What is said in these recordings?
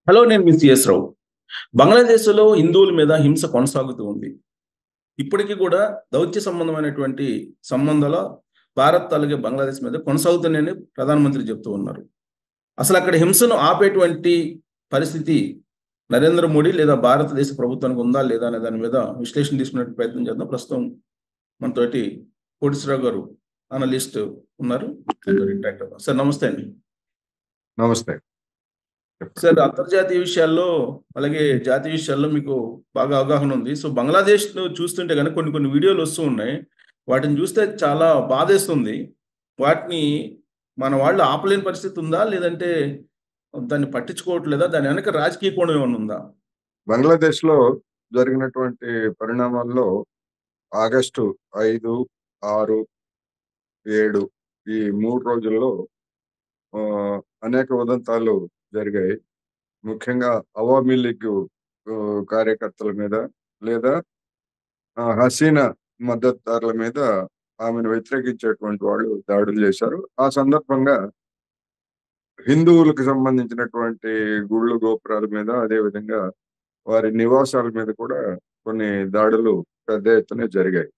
Hello నేను మీ CS రావు బంగ్లాదేశ్లో హిందువుల మీద హింస కొనసాగుతూ ఉంది ఇప్పటికీ కూడా దౌత్య సంబంధమైనటువంటి సంబంధాలు భారత్ అలాగే బంగ్లాదేశ్ మీద కొనసాగుతున్నాయని ప్రధానమంత్రి చెప్తూ ఉన్నారు అసలు అక్కడ హింసను ఆపేటువంటి పరిస్థితి నరేంద్ర మోడీ లేదా భారతదేశ ప్రభుత్వానికి ఉందా లేదా అనే దాని మీద విశ్లేషణ తీసుకునే ప్రయత్నం చేద్దాం ప్రస్తుతం మనతోటి కోటేశ్వరరావు గారు అనలిస్ట్ ఉన్నారు సార్ నమస్తే అండి నమస్తే సార్ అంతర్జాతీయ విషయాల్లో అలాగే జాతీయ విషయాల్లో మీకు బాగా అవగాహన ఉంది సో బంగ్లాదేశ్ చూస్తుంటే కనుక కొన్ని కొన్ని వీడియోలు వస్తూ ఉన్నాయి వాటిని చూస్తే చాలా బాధేస్తుంది వాటిని మన వాళ్ళు ఆపలేని పరిస్థితి ఉందా లేదంటే దాన్ని పట్టించుకోవట్లేదా దాని వెనక రాజకీయ కోణం ఏమైనా ఉందా బంగ్లాదేశ్ లో జరిగినటువంటి పరిణామాల్లో ఆగస్టు ఐదు ఆరు ఏడు ఈ మూడు రోజుల్లో ఆ, అనేక ఉదంతాలు జరిగాయి ముఖ్యంగా అవామీ లీగ్ ఆ, కార్యకర్తల మీద లేదా ఆ, హసీనా మద్దతుదారుల మీద ఆమెను వ్యతిరేకించేటువంటి వాళ్ళు దాడులు చేశారు ఆ సందర్భంగా హిందువులకు సంబంధించినటువంటి గుళ్ళు గోపురాల మీద అదే విధంగా వారి నివాసాల మీద కూడా కొన్ని దాడులు పెద్ద ఎత్తున జరిగాయి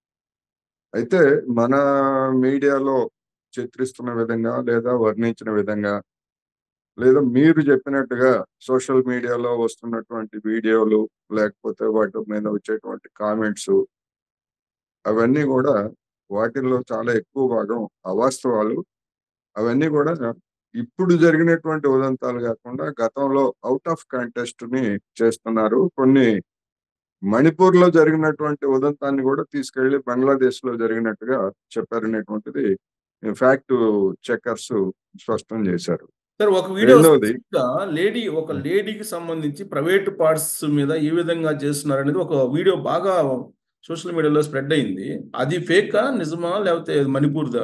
అయితే మన మీడియాలో చిత్రిస్తున్న విధంగా లేదా వర్ణించిన విధంగా లేదా మీరు చెప్పినట్టుగా సోషల్ మీడియాలో వస్తున్నటువంటి వీడియోలు లేకపోతే వాటి మీద వచ్చేటువంటి కామెంట్స్ అవన్నీ కూడా వాటిల్లో చాలా ఎక్కువ భాగం అవాస్తవాలు అవన్నీ కూడా ఇప్పుడు జరిగినటువంటి ఉదంతాలు కాకుండా గతంలో అవుట్ ఆఫ్ కాంటెస్ట్ ని చేస్తున్నారు కొన్ని మణిపూర్ లో జరిగినటువంటి ఉదంతాన్ని కూడా తీసుకెళ్లి బంగ్లాదేశ్ లో జరిగినట్టుగా చెప్పారనేటువంటిది ఫ్యాక్ట్ చెక్కర్స్ స్పష్టం చేశారు సార్ ఒక వీడియో రెండవది లేడీ ఒక లేడీకి సంబంధించి ప్రైవేట్ పార్ట్స్ మీద ఏ విధంగా చేస్తున్నారు అనేది ఒక వీడియో బాగా సోషల్ మీడియాలో స్ప్రెడ్ అయింది అది ఫేకా నిజమా లేకపోతే మణిపూర్దా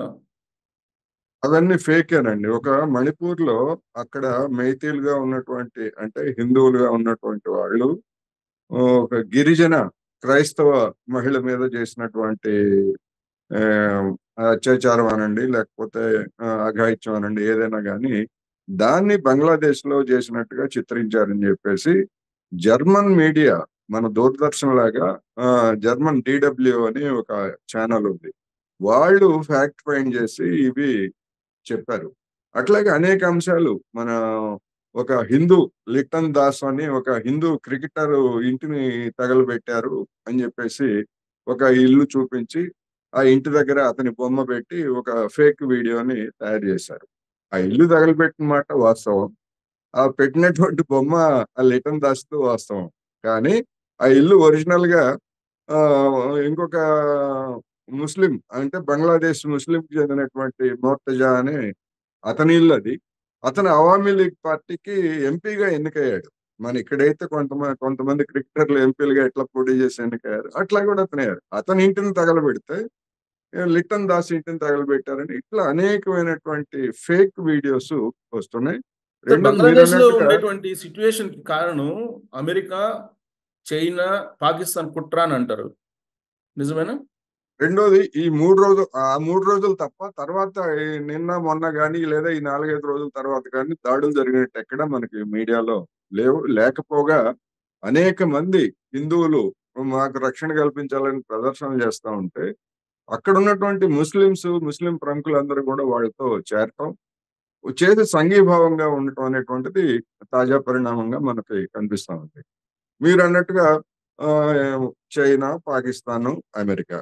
అవన్నీ ఫేకేనండి ఒక మణిపూర్ లో అక్కడ మైతీలుగా ఉన్నటువంటి అంటే హిందువులుగా ఉన్నటువంటి వాళ్ళు ఆ, ఒక గిరిజన క్రైస్తవ మహిళ మీద చేసినటువంటి ఆ, అత్యాచారం అనండి లేకపోతే ఆ, అఘాయిత్యం అనండి ఏదైనా కానీ దాన్ని బంగ్లాదేశ్ లో చేసినట్టుగా చిత్రించారని చెప్పేసి జర్మన్ మీడియా మన దూరదర్శన్ లాగా ఆ, జర్మన్ డిడబ్ల్యూ అని ఒక ఛానల్ ఉంది వాళ్ళు ఫ్యాక్ట్ ఫైండ్ చేసి ఇవి చెప్పారు అట్లాగే అనేక అంశాలు మన ఒక హిందూ లిటన్ దాస్ అని ఒక హిందూ క్రికెటర్ ఇంటిని తగలబెట్టారు అని చెప్పేసి ఒక ఇల్లు చూపించి ఆ ఇంటి దగ్గర అతని బొమ్మ పెట్టి ఒక ఫేక్ వీడియోని తయారు చేశారు ఆ ఇల్లు తగలబెట్టిన మాట వాస్తవం ఆ పెట్టినటువంటి బొమ్మ ఆ లిటన్ దాస్తో వాస్తవం కానీ ఆ ఇల్లు ఒరిజినల్ గా ఆ ఇంకొక ముస్లిం అంటే బంగ్లాదేశ్ ముస్లిం కి చెందినటువంటి మోర్తజా అనే అతని ఇల్లు అది అతను అవామీ లీగ్ పార్టీకి ఎంపీగా ఎన్నికయ్యాడు మన ఇక్కడైతే కొంతమంది కొంతమంది క్రికెటర్లు ఎంపీలుగా ఎట్లా పోటీ చేసి ఎన్నికయ్యారు అట్లా కూడా అతనయ్యారు అతని ఇంటిని తగలబెడితే ఏ, లిట్టన్ దాస్ ఇంటిని తగలబెట్టారని ఇట్లా అనేకమైనటువంటి ఫేక్ వీడియోస్ వస్తున్నాయి సార్ రెండోది మీరు బంగ్లాదేశ్ లో అన్నట్టుగా ఉండేటువంటి సిచ్యువేషన్ కి కారణం అమెరికా చైనా పాకిస్తాన్ కుట్ర అని అంటారు నిజమేనా రెండోది ఈ మూడు రోజులు ఆ మూడు రోజులు తప్ప తర్వాత ఈ నిన్న మొన్న కానీ లేదా ఈ నాలుగైదు రోజుల తర్వాత కానీ దాడులు జరిగినట్టు ఎక్కడ మనకి మీడియాలో లేవు లేకపోగా అనేక మంది హిందువులు మాకు రక్షణ కల్పించాలని ప్రదర్శన చేస్తా ఉంటే అక్కడ ఉన్నటువంటి ముస్లింస్ ముస్లిం ప్రముఖులందరూ కూడా వాళ్ళతో చేరటం చేసి సంఘీభావంగా ఉండటం అనేటువంటిది తాజా పరిణామంగా మనకి కనిపిస్తా ఉంది మీరు అన్నట్టుగా ఆ, చైనా పాకిస్తాన్ అమెరికా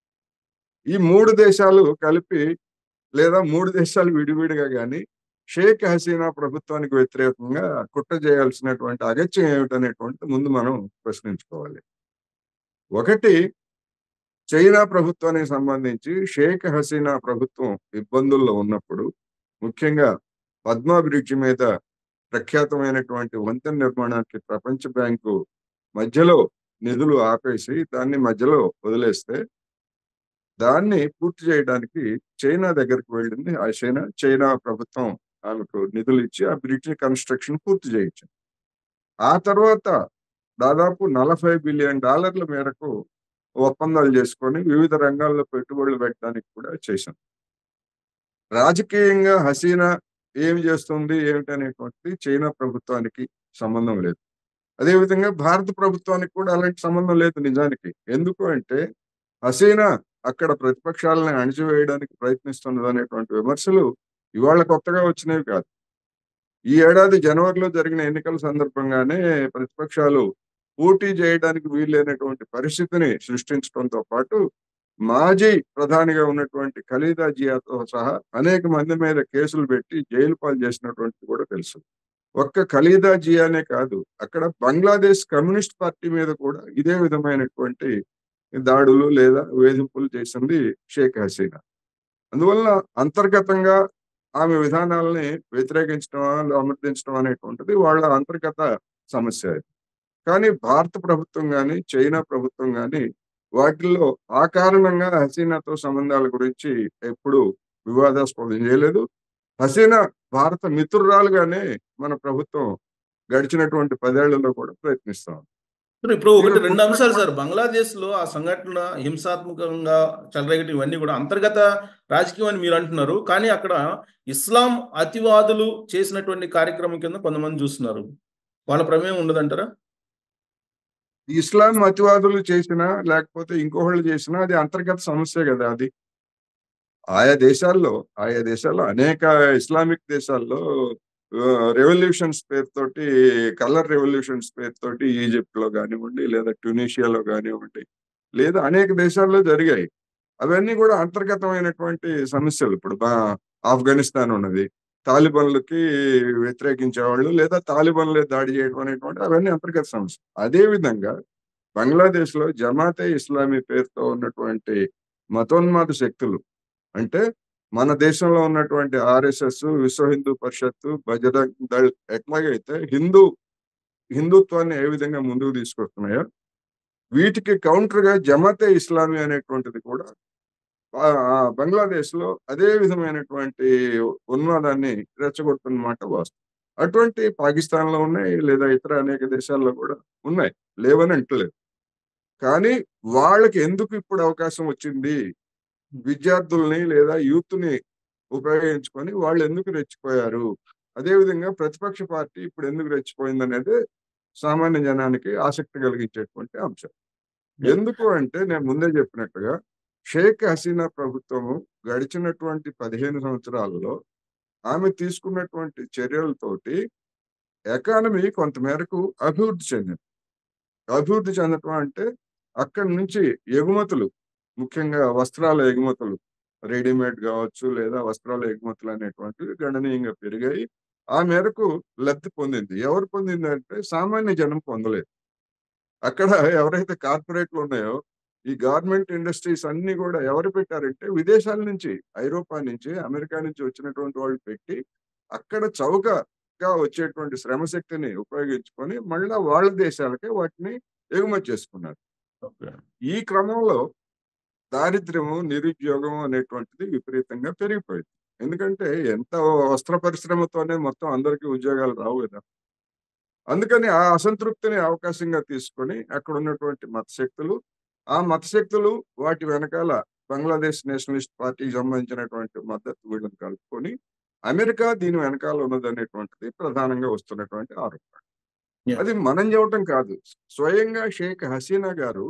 ఈ మూడు దేశాలు కలిపి లేదా మూడు దేశాలు విడివిడిగా కానీ షేక్ హసీనా ప్రభుత్వానికి వ్యతిరేకంగా కుట్ర చేయాల్సినటువంటి అగత్యం ఏమిటనేటువంటిది ముందు మనం ప్రశ్నించుకోవాలి ఒకటి చైనా ప్రభుత్వానికి సంబంధించి షేక్ హసీనా ప్రభుత్వం ఇబ్బందుల్లో ఉన్నప్పుడు ముఖ్యంగా పద్మా బ్రిడ్జి మీద ప్రఖ్యాతమైనటువంటి వంతెన నిర్మాణానికి ప్రపంచ బ్యాంకు మధ్యలో నిధులు ఆపేసి దాన్ని మధ్యలో వదిలేస్తే దాన్ని పూర్తి చేయడానికి చైనా దగ్గరికి వెళ్ళింది ఆ చైనా చైనా ప్రభుత్వం ఆమెకు నిధులు ఇచ్చి ఆ బ్రిడ్జ్ కన్స్ట్రక్షన్ పూర్తి చేయించింది ఆ తర్వాత దాదాపు నలభై బిలియన్ డాలర్ల మేరకు ఒప్పందాలు చేసుకొని వివిధ రంగాల్లో పెట్టుబడులు పెట్టడానికి కూడా చేశాం రాజకీయంగా హసీనా ఏమి చేస్తుంది ఏమిటి అనేటువంటిది చైనా ప్రభుత్వానికి సంబంధం లేదు అదేవిధంగా భారత ప్రభుత్వానికి కూడా అలాంటి సంబంధం లేదు నిజానికి ఎందుకు అంటే హసీనా అక్కడ ప్రతిపక్షాలను అణిచివేయడానికి ప్రయత్నిస్తున్నది అనేటువంటి విమర్శలు ఇవాళ కొత్తగా వచ్చినవి కాదు ఈ ఏడాది జనవరిలో జరిగిన ఎన్నికల సందర్భంగానే ప్రతిపక్షాలు పోటీ చేయడానికి వీలైనటువంటి పరిస్థితిని సృష్టించడంతో పాటు మాజీ ప్రధానిగా ఉన్నటువంటి ఖలీదా జియాతో సహా అనేక మంది మీద కేసులు పెట్టి జైలు పాలు చేసినటువంటి కూడా తెలుసు ఒక్క ఖలీదా జియానే కాదు అక్కడ బంగ్లాదేశ్ కమ్యూనిస్ట్ పార్టీ మీద కూడా ఇదే విధమైనటువంటి దాడులు లేదా వేధింపులు చేసింది షేక్ హసీనా అందువల్ల అంతర్గతంగా ఆమె విధానాలని వ్యతిరేకించడం అమర్దించడం అనేటువంటిది వాళ్ళ అంతర్గత సమస్య అది కానీ భారత ప్రభుత్వం కానీ చైనా ప్రభుత్వం కానీ వాటిల్లో ఆ కారణంగా హసీనాతో సంబంధాల గురించి ఎప్పుడు వివాదాస్పదం చేయలేదు హసీనా భారత మిత్రురాలుగానే మన ప్రభుత్వం గడిచినటువంటి పదేళ్లలో కూడా ప్రయత్నిస్తాం సార్ ఇప్పుడు ఒకటి రెండు అంశాలు సార్ బంగ్లాదేశ్ లో ఆ సంఘటన హింసాత్మకంగా చెలరేగటం ఇవన్నీ కూడా అంతర్గత రాజకీయం అని మీరు అంటున్నారు కానీ అక్కడ ఇస్లాం అతివాదులు చేసినటువంటి కార్యక్రమం కింద కొంతమంది చూస్తున్నారు వాళ్ళ ప్రమేయం ఉండదంటారా ఇస్లాం అతివాదులు చేసినా లేకపోతే ఇంకొకళ్ళు చేసినా అది అంతర్గత సమస్య కదా అది ఆయా దేశాల్లో ఆయా దేశాల్లో అనేక ఇస్లామిక్ దేశాల్లో రెవల్యూషన్స్ పేరుతోటి కలర్ రెవల్యూషన్స్ పేరుతోటి ఈజిప్ట్ లో కానివ్వండి లేదా ట్యునీషియాలో కానివ్వండి లేదా అనేక దేశాల్లో జరిగాయి అవన్నీ కూడా అంతర్గతమైనటువంటి సమస్యలు ఇప్పుడు ఆఫ్ఘనిస్తాన్ ఉన్నది తాలిబన్లకి వ్యతిరేకించేవాళ్ళు లేదా తాలిబన్లే దాడి చేయడం అనేటువంటి అవన్నీ అంతర్గత సమస్య అదే విధంగా బంగ్లాదేశ్ లో జమాతే ఇస్లామీ పేరుతో ఉన్నటువంటి మతోన్మాద శక్తులు అంటే మన దేశంలో ఉన్నటువంటి ఆర్ఎస్ఎస్ విశ్వ హిందూ పరిషత్తు బజరంగ్ దళ్ ఎట్లాగైతే హిందూ హిందుత్వాన్ని ఏ విధంగా ముందుకు తీసుకొస్తున్నాయో వీటికి కౌంటర్ గా జమాతే ఇస్లామీ అనేటువంటిది కూడా బంగ్లాదేశ్ లో అదే విధమైనటువంటి ఉన్మాదాన్ని రెచ్చగొడుతున్నమాట వాస్తవం అటువంటి పాకిస్తాన్ లో ఉన్నాయి లేదా ఇతర అనేక దేశాల్లో కూడా ఉన్నాయి లేవని అంటలేదు కానీ వాళ్ళకి ఎందుకు ఇప్పుడు అవకాశం వచ్చింది విద్యార్థుల్ని లేదా యూత్ ని ఉపయోగించుకొని వాళ్ళు ఎందుకు రెచ్చిపోయారు అదేవిధంగా ప్రతిపక్ష పార్టీ ఇప్పుడు ఎందుకు రెచ్చిపోయింది అనేది సామాన్య జనానికి ఆసక్తి కలిగించేటువంటి అంశం ఎందుకు అంటే నేను ముందే చెప్పినట్టుగా షేక్ హసీనా ప్రభుత్వము గడిచినటువంటి పదిహేను సంవత్సరాలలో ఆమె తీసుకున్నటువంటి చర్యలతోటి ఎకానమీ కొంతమేరకు అభివృద్ధి చెందింది అభివృద్ధి చెందటం అంటే అక్కడి నుంచి ఎగుమతులు ముఖ్యంగా వస్త్రాల ఎగుమతులు రెడీమేడ్ కావచ్చు లేదా వస్త్రాల ఎగుమతులు అనేటువంటివి గణనీయంగా పెరిగాయి ఆ మేరకు లబ్ధి పొందింది ఎవరు పొందింది అంటే సామాన్య జనం పొందలేదు అక్కడ ఎవరైతే కార్పొరేట్లు ఉన్నాయో ఈ గవర్నమెంట్ ఇండస్ట్రీస్ అన్ని కూడా ఎవరు పెట్టారంటే విదేశాల నుంచి ఐరోపా నుంచి అమెరికా నుంచి వచ్చినటువంటి వాళ్ళు పెట్టి అక్కడ చౌకగా వచ్చేటువంటి శ్రమశక్తిని ఉపయోగించుకొని మళ్ళా వాళ్ళ దేశాలకే వాటిని ఎగుమతి చేసుకున్నారు ఈ క్రమంలో దారిద్ర్యము నిరుద్యోగం అనేటువంటిది విపరీతంగా పెరిగిపోయింది ఎందుకంటే ఎంత వస్త్ర పరిశ్రమతోనే మొత్తం అందరికీ ఉద్యోగాలు రావు కదా అందుకని ఆ అసంతృప్తిని అవకాశంగా తీసుకొని అక్కడ ఉన్నటువంటి మతశక్తులు ఆ మతశక్తులు వాటి వెనకాల బంగ్లాదేశ్ నేషనలిస్ట్ పార్టీకి సంబంధించినటువంటి మద్దతు వీళ్ళని కలుపుకొని అమెరికా దీని వెనకాల ఉన్నది అనేటువంటిది ప్రధానంగా వస్తున్నటువంటి ఆరోపణ అది మనం చెప్పటం కాదు స్వయంగా షేక్ హసీనా గారు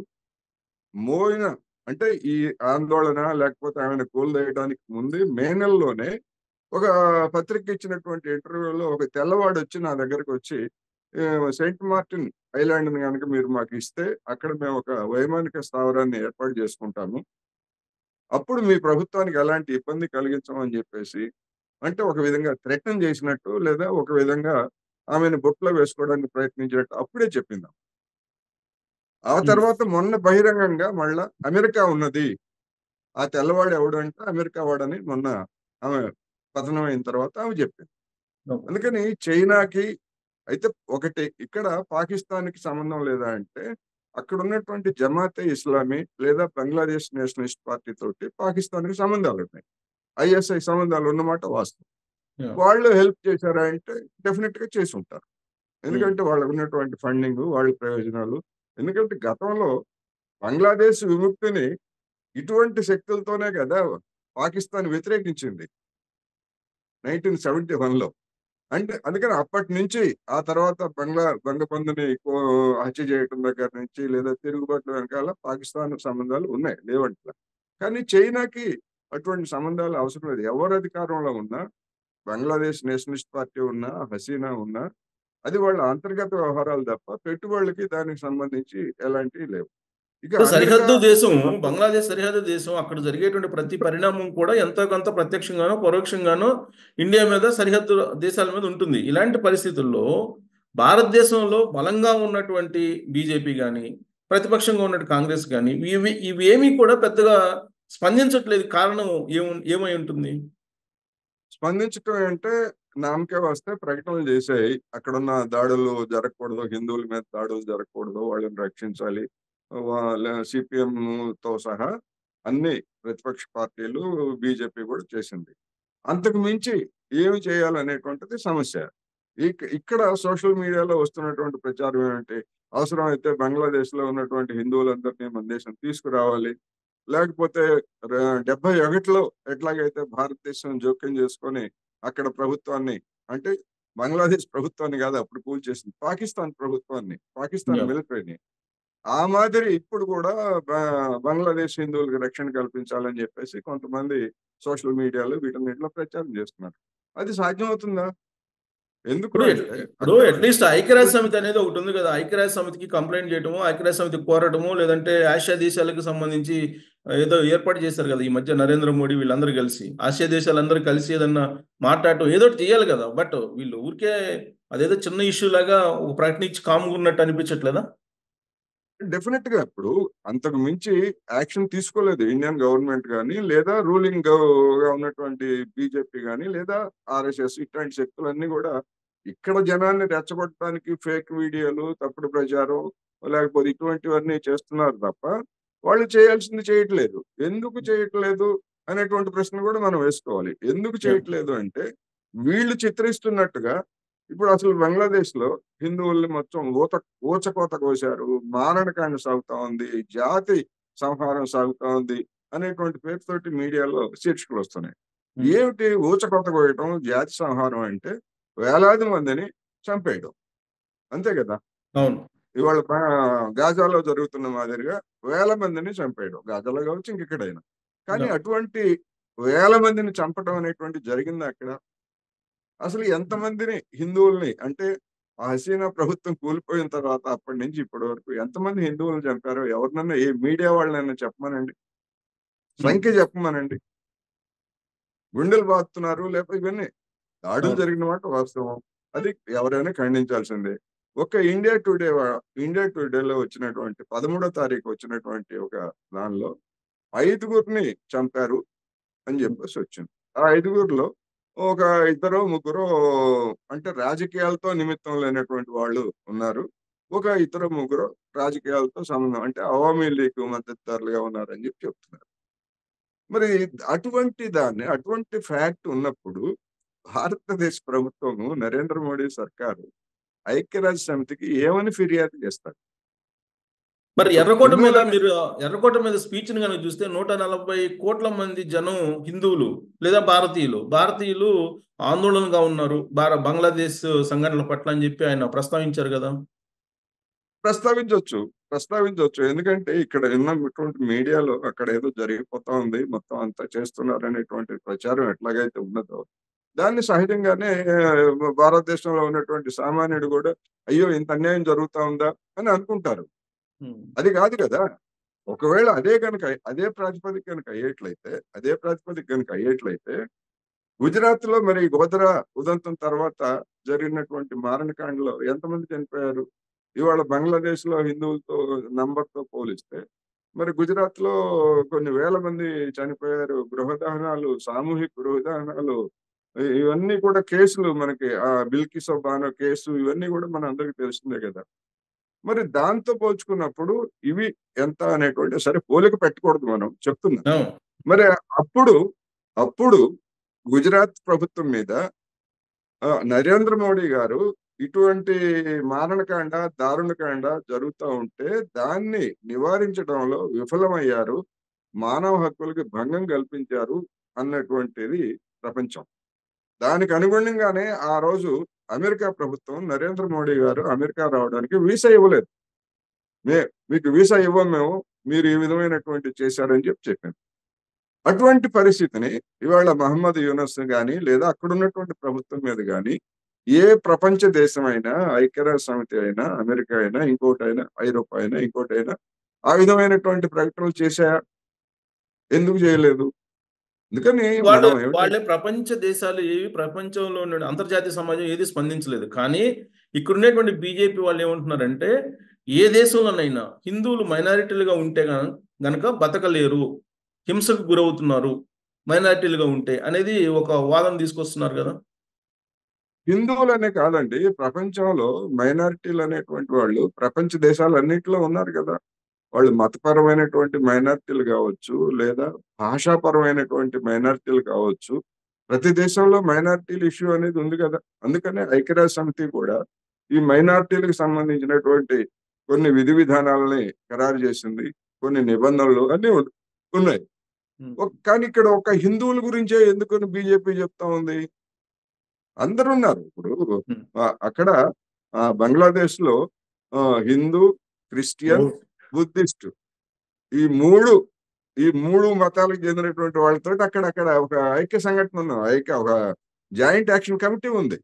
మోయిన అంటే ఈ ఆందోళన లేకపోతే ఆమెను కోల్దేయడానికి ముందే మే నెలలోనే ఒక పత్రిక ఇచ్చినటువంటి ఇంటర్వ్యూలో ఒక తెల్లవాడు వచ్చి నా దగ్గరకు వచ్చి సెయింట్ మార్టిన్ ఐలాండ్ కనుక మీరు మాకు ఇస్తే అక్కడ మేము ఒక వైమానిక స్థావరాన్ని ఏర్పాటు చేసుకుంటాము అప్పుడు మీ ప్రభుత్వానికి ఎలాంటి ఇబ్బంది కలిగించమని చెప్పేసి అంటే ఒక విధంగా థ్రెటన్ చేసినట్టు లేదా ఒక విధంగా ఆమెను బొట్లో వేసుకోవడానికి ప్రయత్నించినట్టు అప్పుడే చెప్పిందాం ఆ తర్వాత మొన్న బహిరంగంగా మళ్ళా అమెరికా ఉన్నది ఆ తెల్లవాడు ఎవడు అంటే అమెరికా వాడని మొన్న ఆమె పతనం అయిన తర్వాత ఆమె చెప్పింది అందుకని చైనాకి అయితే ఒకటి ఇక్కడ పాకిస్తాన్కి సంబంధం లేదా అంటే అక్కడ ఉన్నటువంటి జమాతే ఇస్లామీ లేదా బంగ్లాదేశ్ నేషనలిస్ట్ పార్టీ తోటి పాకిస్తాన్కి సంబంధాలు ఉన్నాయి ఐఎస్ఐ సంబంధాలు ఉన్నమాట వాస్తవం వాళ్ళు హెల్ప్ చేశారా అంటే డెఫినెట్ గా చేసి ఉంటారు ఎందుకంటే వాళ్ళకు ఉన్నటువంటి ఫండింగ్ వాళ్ళ ప్రయోజనాలు ఎందుకంటే గతంలో బంగ్లాదేశ్ విముక్తిని ఇటువంటి శక్తులతోనే కదా పాకిస్తాన్ వ్యతిరేకించింది నైన్టీన్ సెవెంటీ వన్ లో అంటే అందుకని అప్పటి నుంచి ఆ తర్వాత బంగ్లా బంగబంధుని కో- హత్య చేయటం దగ్గర నుంచి లేదా తిరుగుబాటు వెనకాల పాకిస్తాన్ సంబంధాలు ఉన్నాయి లేవంట్లా కానీ చైనాకి అటువంటి సంబంధాలు అవసరం లేదు ఎవరు అధికారంలో ఉన్నా బంగ్లాదేశ్ నేషనలిస్ట్ పార్టీ ఉన్నా హసీనా ఉన్నా అది వాళ్ళ అంతర్గత వ్యవహారాలు తప్ప పెట్టుబడులకి దానికి సంబంధించి ఎలాంటివి లేవు ఇక ఇప్పుడు సరిహద్దు అమెరికా దేశం బంగ్లాదేశ్ సరిహద్దు దేశం అక్కడ జరిగేటువంటి ప్రతి పరిణామం కూడా ఎంతో కొంత ప్రత్యక్షంగానో పరోక్షంగానో ఇండియా మీద సరిహద్దు దేశాల మీద ఉంటుంది ఇలాంటి పరిస్థితుల్లో భారతదేశంలో బలంగా ఉన్నటువంటి బీజేపీ కానీ ప్రతిపక్షంగా ఉన్నటువంటి కాంగ్రెస్ కానీ ఇవి ఇవేమీ కూడా పెద్దగా స్పందించట్లేదు కారణం ఏము ఏమై ఉంటుంది స్పందించటం అంటే నామకే వస్తే ప్రకటనలు చేసాయి అక్కడున్న దాడులు జరగకూడదు హిందువుల మీద దాడులు జరగకూడదు వాళ్ళని రక్షించాలి సిపిఎం తో సహా అన్ని ప్రతిపక్ష పార్టీలు బీజేపీ కూడా చేసింది అంతకు మించి ఏమి చేయాలనేటువంటిది సమస్య ఇక్- ఇక్కడ సోషల్ మీడియాలో వస్తున్నటువంటి ప్రచారం ఏమంటే అవసరమైతే బంగ్లాదేశ్ లో ఉన్నటువంటి హిందువులందరినీ మన దేశం తీసుకురావాలి లేకపోతే ర- డెబ్బై ఒకటిలో ఎట్లాగైతే భారతదేశం జోక్యం చేసుకొని అక్కడ ప్రభుత్వాన్ని అంటే బంగ్లాదేశ్ ప్రభుత్వాన్ని కాదు అప్పుడు కూల్చేసింది పాకిస్తాన్ ప్రభుత్వాన్ని పాకిస్తాన్ Yeah. మిలిటరీని ఆ మాదిరి ఇప్పుడు కూడా బ- బంగ్లాదేశ్ హిందువులకు రక్షణ కల్పించాలని చెప్పేసి కొంతమంది సోషల్ మీడియాలో వీటన్నిటిలో ప్రచారం చేస్తున్నారు అది సాధ్యమవుతుందా ఎందుకు ఇప్పుడు అంటే ఎట్- ఇప్పుడు అట్లీస్ట్ ఐక్యరాజ్య సమితి అనేది ఒకటి ఉంది కదా ఐక్యరాజ్య సమితికి కంప్లైంట్ చేయడము ఐక్యరాజ్య సమితి కోరటము లేదంటే ఆసియా దేశాలకు సంబంధించి ఏదో ఏర్పాటు చేశారు కదా ఈ మధ్య నరేంద్ర మోడీ వీళ్ళందరూ కలిసి ఆసియా దేశాలందరూ కలిసి ఏదన్నా మాట్లాడటం ఏదో ఒకటి చేయాలి కదా బట్ వీళ్ళు ఊరికే అదేదో చిన్న ఇష్యూ లాగా ఒక ప్రకటన ఇచ్చి కామ్గా ఉన్నట్టు అనిపించట్లేదా డెఫినెట్ గా ఇప్పుడు అంతకు మించి యాక్షన్ తీసుకోలేదు ఇండియన్ గవర్నమెంట్ కానీ లేదా రూలింగ్ గా ఉన్నటువంటి బీజేపీ కానీ లేదా ఆర్ఎస్ఎస్ ఇట్లాంటి శక్తులన్నీ కూడా ఇక్కడ జనాన్ని రెచ్చగొట్టడానికి ఫేక్ వీడియోలు తప్పుడు ప్రచారం లేకపోతే ఇటువంటివన్నీ చేస్తున్నారు తప్ప వాళ్ళు చేయాల్సింది చేయట్లేదు ఎందుకు చేయట్లేదు అనేటువంటి ప్రశ్న కూడా మనం వేసుకోవాలి ఎందుకు చేయట్లేదు అంటే వీళ్ళు చిత్రిస్తున్నట్టుగా ఇప్పుడు అసలు బంగ్లాదేశ్ లో హిందువుల్ని మొత్తం ఊత ఊచకోత కోశారు మారణకాండ సాగుతా ఉంది జాతి సంహారం సాగుతా ఉంది అనేటువంటి పేరుతోటి మీడియాలో శీర్షికలు వస్తున్నాయి Hmm. ఏమిటి ఊచకోత కోయటం జాతి సంహారం అంటే వేలాది మందిని చంపేయడం అంతే కదా అవును ఇవాళ బా- గాజాలో జరుగుతున్న మాదిరిగా వేల మందిని చంపేయడం గాజాలో కావచ్చు ఇంకెక్కడైనా కానీ Yeah. అటువంటి వేల మందిని చంపడం అనేటువంటి జరిగింది అక్కడ అసలు ఎంతమందిని హిందువుల్ని అంటే ఆ హసీనా ప్రభుత్వం కూలిపోయిన తర్వాత అప్పటి నుంచి ఇప్పటి వరకు ఎంతమంది హిందువులను చంపారో ఎవరినన్నా ఏ మీడియా వాళ్ళనైనా చెప్పమనండి సంఖ్య చెప్పమనండి గుండెలు బాస్తున్నారు లేకపోతే ఇవన్నీ దాడులు అవును. జరిగిన మాట వాస్తవం అది ఎవరైనా ఖండించాల్సిందే ఒక ఇండియా టుడే వా- ఇండియా టుడేలో వచ్చినటువంటి పదమూడో తారీఖు వచ్చినటువంటి ఒక దానిలో ఐదుగురిని చంపారు అని చెప్పేసి వచ్చింది ఆ ఐదుగురిలో ఒక ఇద్దరు ముగ్గురు అంటే రాజకీయాలతో నిమిత్తం లేనటువంటి వాళ్ళు ఉన్నారు ఒక ఇద్దరు ముగ్గురు రాజకీయాలతో సంబంధం అంటే అవామీ లీగ్ మద్దతుదారులుగా ఉన్నారని చెప్పి చెప్తున్నారు మరి అటువంటి దాన్ని అటువంటి ఫ్యాక్ట్ ఉన్నప్పుడు భారతదేశ ప్రభుత్వము నరేంద్ర మోడీ సర్కారు ఐక్యరాజ్య సమితికి ఏమని ఫిర్యాదు చేస్తారు మరి ఎర్రకోట మీద హిందువులని- మీరు ఎర్రకోట మీద స్పీచ్ ని కనుక చూస్తే నూట నలభై కోట్ల మంది జనం హిందువులు లేదా భారతీయులు భారతీయులు ఆందోళనగా ఉన్నారు భార బంగ్లాదేశ్ సంఘటనల పట్ల అని చెప్పి ఆయన ప్రస్తావించారు కదా ప్రస్తావించవచ్చు ప్రస్తావించవచ్చు ఎందుకంటే ఇక్కడ ఉన్నటువంటి మీడియాలో అక్కడ ఏదో జరిగిపోతా ఉంది మొత్తం అంతా చేస్తున్నారు అనేటువంటి ప్రచారం ఎట్లాగైతే ఉన్నదో దాన్ని సహజంగానే ఆ, భారతదేశంలో ఉన్నటువంటి సామాన్యుడు కూడా అయ్యో ఇంత అన్యాయం జరుగుతా ఉందా అని అనుకుంటారు ఉమ్. అది కాదు కదా ఒకవేళ అదే కనుక అదే ప్రాతిపదిక కనుక అయ్యేట్లయితే అదే ప్రాతిపదిక కనుక అయ్యేట్లయితే గుజరాత్ లో మరి గోధరా ఉదంతం తర్వాత జరిగినటువంటి మారణకాండలో ఎంతమంది చనిపోయారు ఇవాళ బంగ్లాదేశ్ లో హిందువులతో నంబర్ తో పోలిస్తే మరి గుజరాత్ లో కొన్ని వేల మంది చనిపోయారు గృహదహనాలు సామూహిక గృహదహనాలు ఇ- ఇవన్నీ కూడా కేసులు మనకి ఆ బిల్కిసో బానో కేసు ఇవన్నీ కూడా మన అందరికి తెలిసిందే కదా మరి దాంతో పోల్చుకున్నప్పుడు ఇవి ఎంత అనేటువంటి సరే పోలిక పెట్టకూడదు మనం చెప్తున్నా అవును. మరి అప్పుడు అప్పుడు గుజరాత్ ప్రభుత్వం మీద ఆ, నరేంద్ర మోడీ గారు ఇటువంటి మారణకాండ దారుణకాండ జరుగుతూ ఉంటే దాన్ని నివారించడంలో విఫలమయ్యారు మానవ హక్కులకి భంగం కల్పించారు అన్నటువంటిది ప్రపంచం దానికి అనుగుణంగానే ఆ రోజు అమెరికా ప్రభుత్వం నరేంద్ర మోడీ గారు అమెరికా రావడానికి వీసా ఇవ్వలేదు మే మీకు వీసా ఇవ్వం మేము మీరు ఈ విధమైనటువంటి చేశారని చెప్పి చెప్పాను అటువంటి పరిస్థితిని ఇవాళ మహమ్మద్ యూనస్ కానీ లేదా అక్కడ ఉన్నటువంటి ప్రభుత్వం మీద కానీ ఏ ప్రపంచ దేశమైనా ఐక్యరాజ్య సమితి అయినా అమెరికా అయినా ఇంకోటైనా ఐరోపా అయినా ఇంకోటైనా ఆ విధమైనటువంటి ప్రకటనలు చేశాయా ఎందుకు చేయలేదు అందుకని వాళ్ళు మనం ఏమిటంటే వాళ్ళే ప్రపంచ దేశాలు ఏవి ప్రపంచంలో ఉన్న అంతర్జాతీయ సమాజం ఏది స్పందించలేదు కానీ ఇక్కడ ఉన్నటువంటి బీజేపీ వాళ్ళు ఏమంటున్నారంటే ఏ దేశంలోనైనా హిందువులు మైనారిటీలుగా ఉంటే గన- గనక బతకలేరు హింసకు గురవుతున్నారు మైనారిటీలుగా ఉంటే అనేది ఒక వాదన తీసుకొస్తున్నారు కదా హిందువులనే కాదండి ప్రపంచంలో మైనారిటీలు అనేటువంటి వాళ్ళు ప్రపంచ దేశాలన్నింటిలో ఉన్నారు కదా వాళ్ళు మతపరమైనటువంటి మైనారిటీలు కావచ్చు లేదా భాషాపరమైనటువంటి మైనారిటీలు కావచ్చు ప్రతి దేశంలో మైనారిటీల ఇష్యూ అనేది ఉంది కదా అందుకనే ఐక్యరాజ్య సమితి కూడా ఈ మైనారిటీలకు సంబంధించినటువంటి కొన్ని విధి విధానాలని ఖరారు చేసింది కొన్ని నిబంధనలు అన్ని ఉన్- ఉన్నాయి ఉమ్. ఒక- కానీ ఇక్కడ ఒక హిందువుల గురించే ఎందుకని బీజేపీ చెప్తా ఉంది అందరు ఉన్నారు ఇప్పుడు ఉమ్. ఆ, అక్కడ ఆ, బంగ్లాదేశ్ లో ఆ, హిందూ క్రిస్టియన్ బుద్ధిస్ట్ ఈ మూడు ఈ మూడు మతాలకు చెందినటువంటి వాళ్ళతో అక్కడ అక్కడ ఒక ఐక్య సంఘటన ఉంది ఐక్య ఒక జాయింట్ యాక్షన్ కమిటీ ఉంది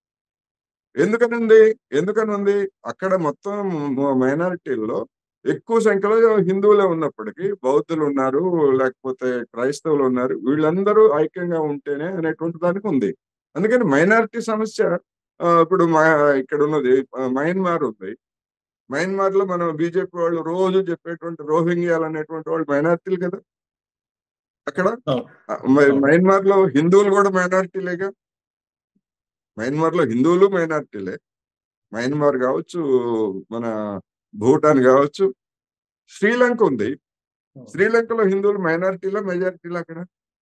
ఎందుకని ఉంది ఎందుకని ఉంది అక్కడ మొత్తం మైనారిటీల్లో ఎక్కువ సంఖ్యలో హిందువులే ఉన్నప్పటికీ బౌద్ధులు ఉన్నారు లేకపోతే క్రైస్తవులు ఉన్నారు వీళ్ళందరూ ఐక్యంగా ఉంటేనే అనేటువంటి దానికి ఉంది అందుకని మైనారిటీ సమస్య ఆ, ఇప్పుడు మా ఇక్కడ ఉన్నది ఆ, మయన్మార్ ఉంది మయన్మార్ లో మనం బీజేపీ వాళ్ళు రోజు చెప్పేటువంటి రోహింగ్యాలు అనేటువంటి వాళ్ళు మైనారిటీలు కదా అక్కడ అవును. ఆ, మ- అవును. మయన్మార్ లో హిందువులు కూడా మైనారిటీలేగా మయన్మార్ లో హిందువులు మైనారిటీలే మయన్మార్ కావచ్చు మన భూటాన్ కావచ్చు శ్రీలంక ఉంది శ్రీలంకలో హిందువులు మైనారిటీలా మెజారిటీలా అక్కడ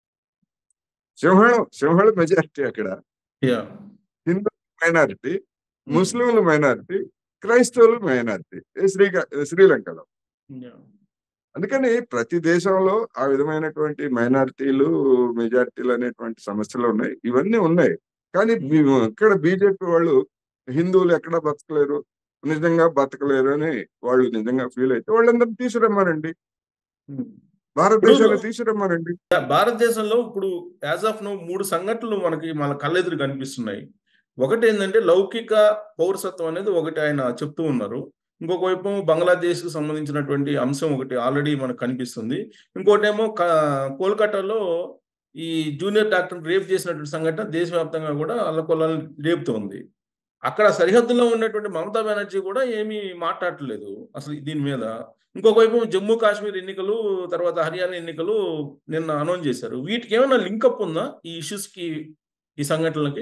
సింహళం సింహళ మెజారిటీ అక్కడ యా హిందూ మైనారిటీ ముస్లింలు మైనారిటీ క్రైస్తవులు మైనారిటీ శ్రీ శ్రీలంకలో యా అందుకని ప్రతి దేశంలో ఆ విధమైనటువంటి మైనారిటీలు మెజారిటీలు అనేటువంటి సమస్యలు ఉన్నాయి ఇవన్నీ ఉన్నాయి కానీ బి- ఇక్కడ బీజేపీ వాళ్ళు హిందువులు ఎక్కడ బతకలేరు నిజంగా బతకలేరు అని వాళ్ళు నిజంగా ఫీల్ అయితే వాళ్ళందరినీ తీసుకురమ్మారండి ఉమ్. భారతదేశాన్ని తీసుకురమ్మారండి భారతదేశంలో ఇప్పుడు యాజ్ ఆఫ్ నో మూడు సంఘటనలు మనకి మన కళ్ళెదురు కనిపిస్తున్నాయి ఒకటి ఏంటంటే లౌకిక పౌరసత్వం అనేది ఒకటి ఆయన చెప్తూ ఉన్నారు ఇంకొక వైపు బంగ్లాదేశ్ కు సంబంధించినటువంటి అంశం ఒకటి ఆల్రెడీ మనకు కనిపిస్తుంది ఇంకోటేమో క- కోల్కతాలో ఈ జూనియర్ డాక్టర్ రేప్ చేసినటువంటి సంఘటన దేశవ్యాప్తంగా కూడా అల్లకొల్లని రేపుతోంది అక్కడ సరిహద్దులో ఉన్నటువంటి మమతా బెనర్జీ కూడా ఏమీ మాట్లాడట్లేదు అసలు దీని మీద ఇంకొక వైపు జమ్మూ కాశ్మీర్ ఎన్నికలు తర్వాత హర్యానా ఎన్నికలు నిన్న అనౌన్స్ చేశారు వీటికి ఏమైనా లింకప్ ఉందా ఈ ఇష్యూస్ కి ఈ సంఘటనలకి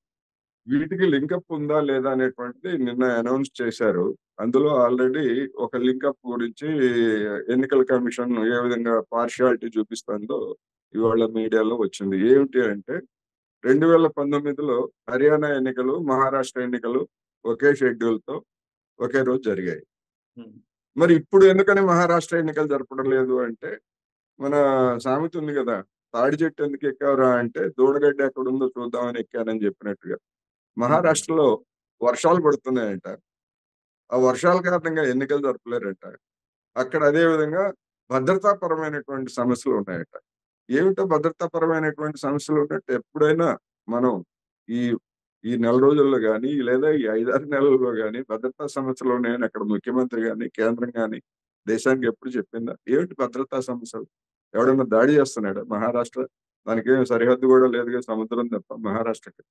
వీటికి లింకప్ ఉందా లేదా అనేటువంటిది నిన్న అనౌన్స్ చేశారు అందులో ఆల్రెడీ ఒక లింకప్ గురించి ఎన్నికల కమిషన్ ఏ విధంగా పార్షియాలిటీ చూపిస్తుందో ఇవాళ మీడియాలో వచ్చింది ఏమిటి అంటే రెండు వేల పంతొమ్మిదిలో హర్యానా ఎన్నికలు మహారాష్ట్ర ఎన్నికలు ఒకే షెడ్యూల్ తో ఒకే రోజు జరిగాయి ఉమ్. మరి ఇప్పుడు ఎందుకని మహారాష్ట్ర ఎన్నికలు జరపడం లేదు అంటే మన సామెత ఉంది కదా తాడి చెట్టు ఎందుకు ఎక్కావురా అంటే దూడగడ్డ ఎక్కడ ఉందో చూద్దామని ఎక్కానని చెప్పినట్టుగా మహారాష్ట్రలో వర్షాలు పడుతున్నాయంట ఆ వర్షాల కారణంగా ఎన్నికలు జరపలేరంట అక్కడ అదే విధంగా భద్రతాపరమైనటువంటి సమస్యలు ఉన్నాయట ఏమిటో భద్రతాపరమైనటువంటి సమస్యలు ఉన్నట్టు ఎప్పుడైనా మనం ఈ ఈ నెల రోజుల్లో కానీ లేదా ఈ ఐదారు నెలల్లో కానీ భద్రతా సమస్యలు ఉన్నాయని అక్కడ ముఖ్యమంత్రి కానీ కేంద్రం కానీ దేశానికి ఎప్పుడు చెప్పిందా ఏమిటి భద్రతా సమస్యలు ఎవడన్నా దాడి చేస్తున్నాడు మహారాష్ట్ర దానికి ఏం సరిహద్దు కూడా లేదుగా సముద్రం తప్ప మహారాష్ట్రకి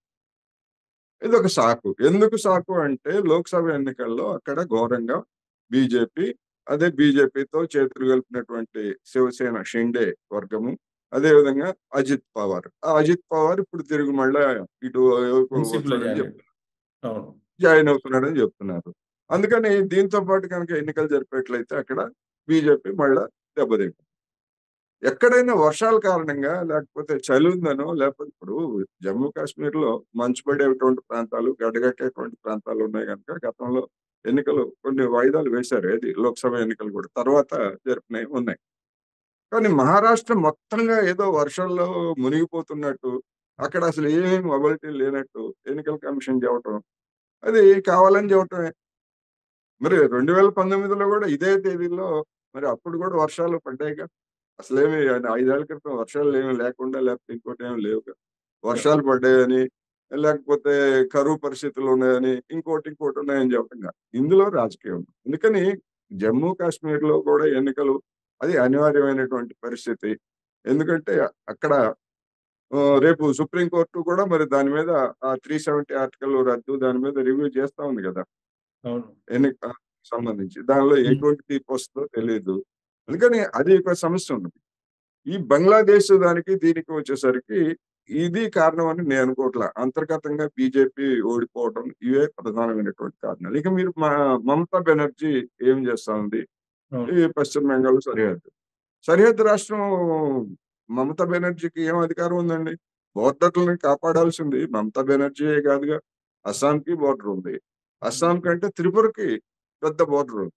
ఇది ఒక సాకు ఎందుకు సాకు అంటే లోక్సభ ఎన్నికల్లో అక్కడ ఘోరంగా బీజేపీ అదే బీజేపీతో చేతులు కలిపినటువంటి శివసేన షిండే వర్గము అదే విధంగా అజిత్ పవార్ ఆ అజిత్ పవార్ ఇప్పుడు తిరిగి మళ్ళా ఇటు NCP లో వస్తాడని జాయిన్ చెప్తున్నారు. అవును జాయిన్ అవుతున్నాడని చెప్తున్నారు అందుకని దీంతో పాటు కనుక ఎన్నికలు జరిపేట్లయితే అక్కడ బీజేపీ మళ్ళా దెబ్బతింటుంది ఎక్కడైనా వర్షాల కారణంగా లేకపోతే చలి ఉందనో లేకపోతే ఇప్పుడు జమ్మూ కాశ్మీర్ లో మంచు పడేటువంటి ప్రాంతాలు గడ్డగట్టేటువంటి ప్రాంతాలు ఉన్నాయి కనుక గతంలో ఎన్నికలు కొన్ని వాయిదాలు వేశారు ఏది లోక్సభ ఎన్నికలు కూడా తర్వాత జరిపినవి ఉన్నాయి కానీ మహారాష్ట్ర మొత్తంగా ఏదో వర్షాల్లో మునిగిపోతున్నట్టు అక్కడ అసలు ఏమీ మొబిలిటీ లేనట్టు ఎన్నికల కమిషన్ చెప్పటం అది కావాలని చెప్పటమే మరి రెండు వేల పంతొమ్మిదిలో కూడా ఇదే తేదీలో మరి అప్పుడు కూడా వర్షాలు పడ్డాయిగా అసలేమి ఐదేళ్ల క్రితం వర్షాలు ఏమి లేకుండా లేకపోతే ఇంకోటి ఏమి లేవుగా వర్షాలు పడ్డాయని లేకపోతే కరువు పరిస్థితులు ఉన్నాయని ఇంకోటి ఇంకోటి ఉన్నాయని చెప్పంగా ఇందులో రాజకీయం ఉంది అందుకని జమ్మూ కాశ్మీర్ లో కూడా ఎన్నికలు అది అనివార్యమైనటువంటి పరిస్థితి ఎందుకంటే అక్కడ ఆ, రేపు సుప్రీంకోర్టు కూడా మరి దాని మీద ఆ త్రీ సెవెంటీ ఆర్టికల్ రద్దు దాని మీద రివ్యూ చేస్తా ఉంది కదా అవును ఎన్నిక సంబంధించి దానిలో Hmm. ఎటువంటి తీర్పు వస్తుందో తెలియదు అందుకని అది ఒక సమస్య ఉన్నది ఈ బంగ్లాదేశ్ దానికి దీనికి వచ్చేసరికి ఇది కారణం అని నేను అనుకోవట్లా అంతర్గతంగా బీజేపీ ఓడిపోవడం ఇవే ప్రధానమైనటువంటి కారణాలు ఇక మీరు మా మమతా బెనర్జీ ఏం చేస్తా ఉంది అవును ఈ పశ్చిమ బెంగాల్ సరిహద్దు సరిహద్దు రాష్ట్రం మమతా బెనర్జీకి ఏం అధికారం ఉందండి బోర్డర్లను కాపాడాల్సింది మమతా బెనర్జీయే కాదుగా అస్సాంకి బోర్డర్ ఉంది అస్సాం కంటే త్రిపురకి పెద్ద బోర్డర్ ఉంది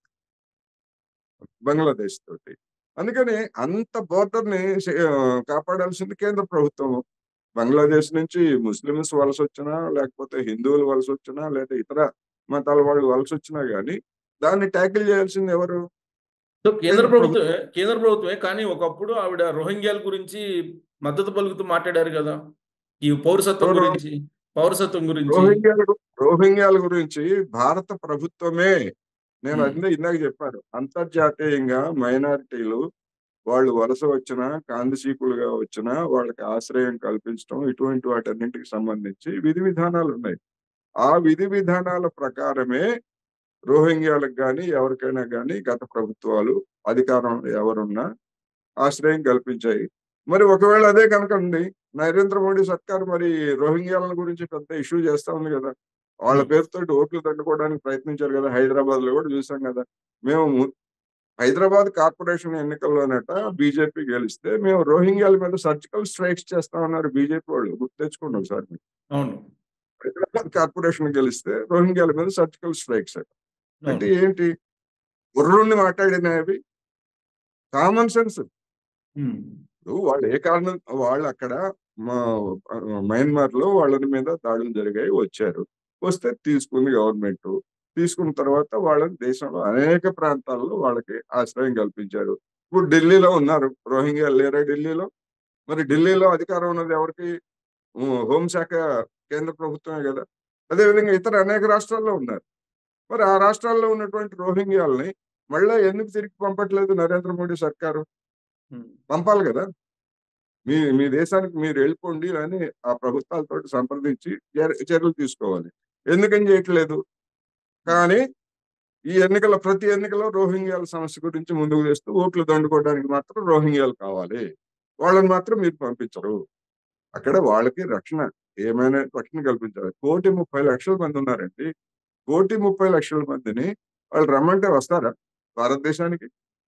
బంగ్లాదేశ్ తోటి అందుకని అంత బోర్డర్ ని సే- ఆ, కాపాడాల్సింది కేంద్ర ప్రభుత్వం బంగ్లాదేశ్ నుంచి ముస్లిమ్స్ వలస వచ్చినా లేకపోతే హిందువులు వలస వచ్చినా లేదా ఇతర మతాల వాళ్ళు వలస వచ్చినా గానీ దాన్ని ట్యాకిల్ చేయాల్సింది ఎవరు సో కేంద్ర ప్రభుత్వమే కేంద్ర ప్రభుత్వమే కానీ ఒకప్పుడు ఆవిడ రోహింగ్యాల గురించి మద్దతు పలుకుతూ మాట్లాడారు కదా ఈ పౌరసత్వం ఎవరు? గురించి పౌరసత్వం గురించి రోహింగ్యాల గు- రోహింగ్యాల గురించి భారత ప్రభుత్వమే నేను Hmm. అదే ఇందాక చెప్పాను అంతర్జాతీయంగా మైనారిటీలు వాళ్ళు వలస వచ్చినా కాందిశీకులుగా వచ్చినా వాళ్ళకి ఆశ్రయం కల్పించడం ఇటువంటి వాటన్నింటికి సంబంధించి విధి విధానాలు ఉన్నాయి ఆ విధి విధానాల ప్రకారమే రోహింగ్యాలకు కానీ ఎవరికైనా కానీ గత ప్రభుత్వాలు అధికారం ఎవరున్నా ఆశ్రయం కల్పించాయి మరి ఒకవేళ అదే కనుక ఉంది నరేంద్ర మోడీ సర్కార్ మరి రోహింగ్యాల గురించి పెద్ద ఇష్యూ చేస్తా ఉంది కదా వాళ్ళ Hmm. పేరుతో ఓట్లు దండుకోవడానికి ప్రయత్నించారు కదా హైదరాబాద్ లో కూడా చూసాం కదా మేము ము- హైదరాబాద్ కార్పొరేషన్ ఎన్నికల్లోనట బీజేపీ గెలిస్తే మేము రోహింగ్యాల మీద సర్జికల్ స్ట్రైక్స్ చేస్తామన్నారు బీజేపీ వాళ్ళు గుర్తు తెచ్చుకోండి ఒకసారి మీరు. అవును హైదరాబాద్ కార్పొరేషన్ గెలిస్తే రోహింగ్యాల మీద సర్జికల్ స్ట్రైక్స్ అంటే అవును ఏంటి బుర్రుండి మాట్లాడినవి కామన్ సెన్స్ ఉమ్. ఇప్పుడు వాళ్ళు ఏ కారణం వాళ్ళు అక్కడ మా మయన్మార్ లో వాళ్ళ మీద దాడులు జరిగాయి వచ్చారు వస్తే తీసుకుంది గవర్నమెంట్ తీసుకున్న తర్వాత వాళ్ళ దేశంలో అనేక ప్రాంతాల్లో వాళ్ళకి ఆశ్రయం కల్పించారు ఇప్పుడు ఢిల్లీలో ఉన్నారు రోహింగ్యా లేరా ఢిల్లీలో మరి ఢిల్లీలో అధికారం ఉన్నది ఎవరికి ఉమ్, హోంశాఖ కేంద్ర ప్రభుత్వమే కదా అదేవిధంగా ఇతర అనేక రాష్ట్రాల్లో ఉన్నారు మరి ఆ రాష్ట్రాల్లో ఉన్నటువంటి రోహింగ్యాలని మళ్ళా ఎందుకు తిరిగి పంపట్లేదు నరేంద్ర మోడీ సర్కారు ఉమ్. పంపాలి కదా మీ మీ దేశానికి మీరు వెళ్ళిపోండి అని ఆ ప్రభుత్వాలతో సంప్రదించి చర్య- చర్యలు తీసుకోవాలి ఎందుకని చేయట్లేదు కానీ ఈ ఎన్నికల ప్రతి ఎన్నికలో రోహింగ్యాల సమస్య గురించి ముందుకు తెస్తూ ఓట్లు దండుకోవడానికి మాత్రం రోహింగ్యాలు కావాలి వాళ్ళని మాత్రం మీరు పంపించరు అక్కడ వాళ్ళకి రక్షణ ఏమైనా రక్షణ కల్పించాలి కోటి ముప్పై లక్షల మంది ఉన్నారండి కోటి ముప్పై లక్షల మందిని వాళ్ళు రమ్మంటే వస్తారా భారతదేశానికి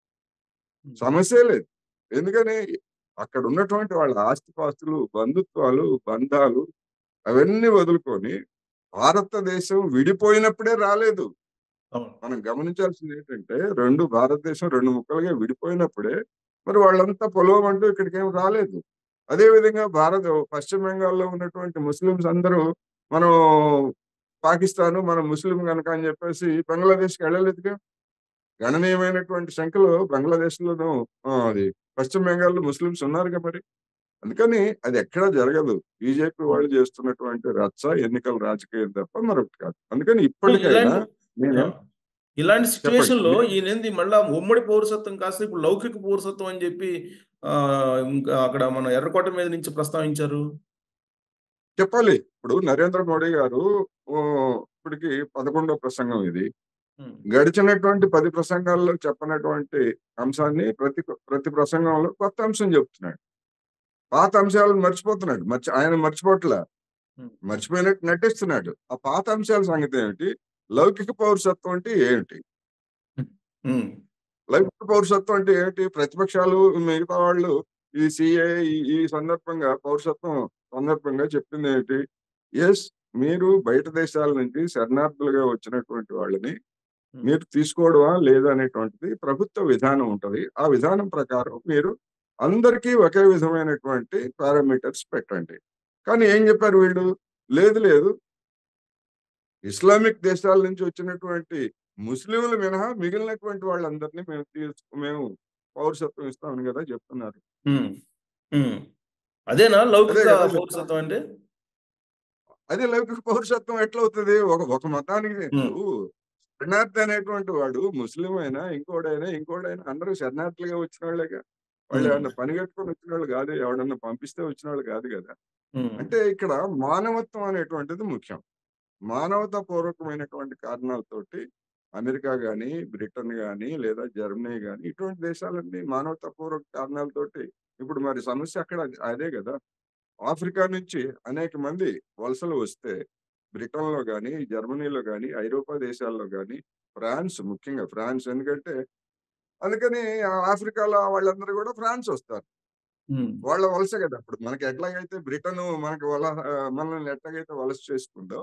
సమస్య లేదు ఎందుకని అక్కడ ఉన్నటువంటి వాళ్ళ ఆస్తిపాస్తులు బంధుత్వాలు బంధాలు అవన్నీ వదులుకొని భారతదేశం విడిపోయినప్పుడే రాలేదు అవును మనం గమనించాల్సింది ఏంటంటే రెండు భారతదేశం రెండు ముక్కలుగా విడిపోయినప్పుడే మరి వాళ్ళంతా పొలం అంటూ ఇక్కడికి ఏం రాలేదు అదే విధంగా భారత పశ్చిమ బెంగాల్లో ఉన్నటువంటి ముస్లింస్ అందరూ మనం పాకిస్తాన్ మనం ముస్లిం కనుక అని చెప్పేసి బంగ్లాదేశ్కి వెళ్ళలేదుగా గణనీయమైనటువంటి సంఖ్యలో బంగ్లాదేశ్ లోను అది పశ్చిమ బెంగాల్లో ముస్లింస్ ఉన్నారుగా మరి అందుకని అది ఎక్కడా జరగదు బీజేపీ వాళ్ళు చేస్తున్నటువంటి రచ్చ ఎన్నికల రాజకీయం తప్ప మరొకటి కాదు అందుకని ఇప్పటికైనా ఇలాంటి నేను ఇలాంటి సిచ్యువేషన్ లో చెప్పండి. ఈయనేంది మళ్ళా ఉమ్మడి పౌరసత్వం కాస్త ఇప్పుడు లౌకిక పౌరసత్వం అని చెప్పి ఆ ఇంకా అక్కడ మన ఎర్రకోట మీద నుంచి ప్రస్తావించారు చెప్పాలి ఇప్పుడు నరేంద్ర మోడీ గారు ఓ, ఇప్పటికి పదకొండో ప్రసంగం ఇది ఉమ్. గడిచినటువంటి పది ప్రసంగాల్లో చెప్పనటువంటి అంశాన్ని ప్రతి ప్రతి ప్రసంగంలో కొత్త అంశం చెప్తున్నాడు పాత అంశాలను మర్చిపోతున్నాడు మర్చి ఆయన మర్చిపోవట్లే ఉమ్. మర్చిపోయినట్టు నటిస్తున్నాడు ఆ పాత అంశాల సంగతి ఏమిటి లౌకిక పౌరసత్వం అంటే ఏమిటి ఉమ్. లౌకిక పౌరసత్వం అంటే ఏమిటి ప్రతిపక్షాలు మిగతా వాళ్ళు ఈ సిఏ ఈ సందర్భంగా పౌరసత్వం సందర్భంగా చెప్పింది ఏమిటి ఎస్ మీరు బయట దేశాల నుంచి శరణార్థులుగా వచ్చినటువంటి వాళ్ళని మీరు తీసుకోవడమా లేదా అనేటువంటిది ప్రభుత్వ విధానం ఉంటది ఆ విధానం ప్రకారం మీరు అందరికీ ఒకే విధమైనటువంటి పారామీటర్స్ పెట్టండి కానీ ఏం చెప్పారు వీళ్ళు లేదు లేదు ఇస్లామిక్ దేశాల నుంచి వచ్చినటువంటి ముస్లింలు మినహా మిగిలినటువంటి వాళ్ళందరినీ మేము తీసుకు మేము పౌరసత్వం ఇస్తామని కదా చెప్తున్నారు ఉమ్, ఉమ్. అదేనా లౌకిక అదే కదా పౌరసత్వం అంటే అదే లౌకిక పౌరసత్వం ఎట్లా అవుతుంది ఒక ఒక మతానికి ఇప్పుడు శరణార్థి అనేటువంటి వాడు ముస్లిం అయినా ఇంకోడైనా ఇంకోడైనా అందరూ శరణార్థులుగా వచ్చిన వాళ్ళేగా వాళ్ళు ఉమ్, ఏమన్నా పని కట్టుకొని వచ్చిన వాళ్ళు కాదు ఎవడన్నా పంపిస్తే వచ్చిన వాళ్ళు కాదు కదా ఉమ్, అంటే ఇక్కడ మానవత్వం అనేటువంటిది ముఖ్యం మానవతా పూర్వకమైనటువంటి కారణాలతోటి అమెరికా గాని బ్రిటన్ గాని లేదా జర్మనీ గాని ఇటువంటి దేశాలన్నీ మానవతా పూర్వక కారణాలతోటి ఇప్పుడు మరి సమస్య అక్కడ అదే కదా ఆఫ్రికా నుంచి అనేక మంది వలసలు వస్తే బ్రిటన్ లో గాని జర్మనీలో గాని ఐరోపా దేశాల్లో గాని ఫ్రాన్స్ ముఖ్యంగా ఫ్రాన్స్ ఎందుకంటే అందుకని ఆ ఆఫ్రికాలో వాళ్ళందరూ కూడా ఫ్రాన్స్ వస్తారు ఉమ్, వాళ్ళ వలస కదా ఇప్పుడు మనకి ఎట్లాగైతే బ్రిటన్ మనకి వల ఆ, మనల్ని ఎట్లాగైతే వలస చేసుకుందో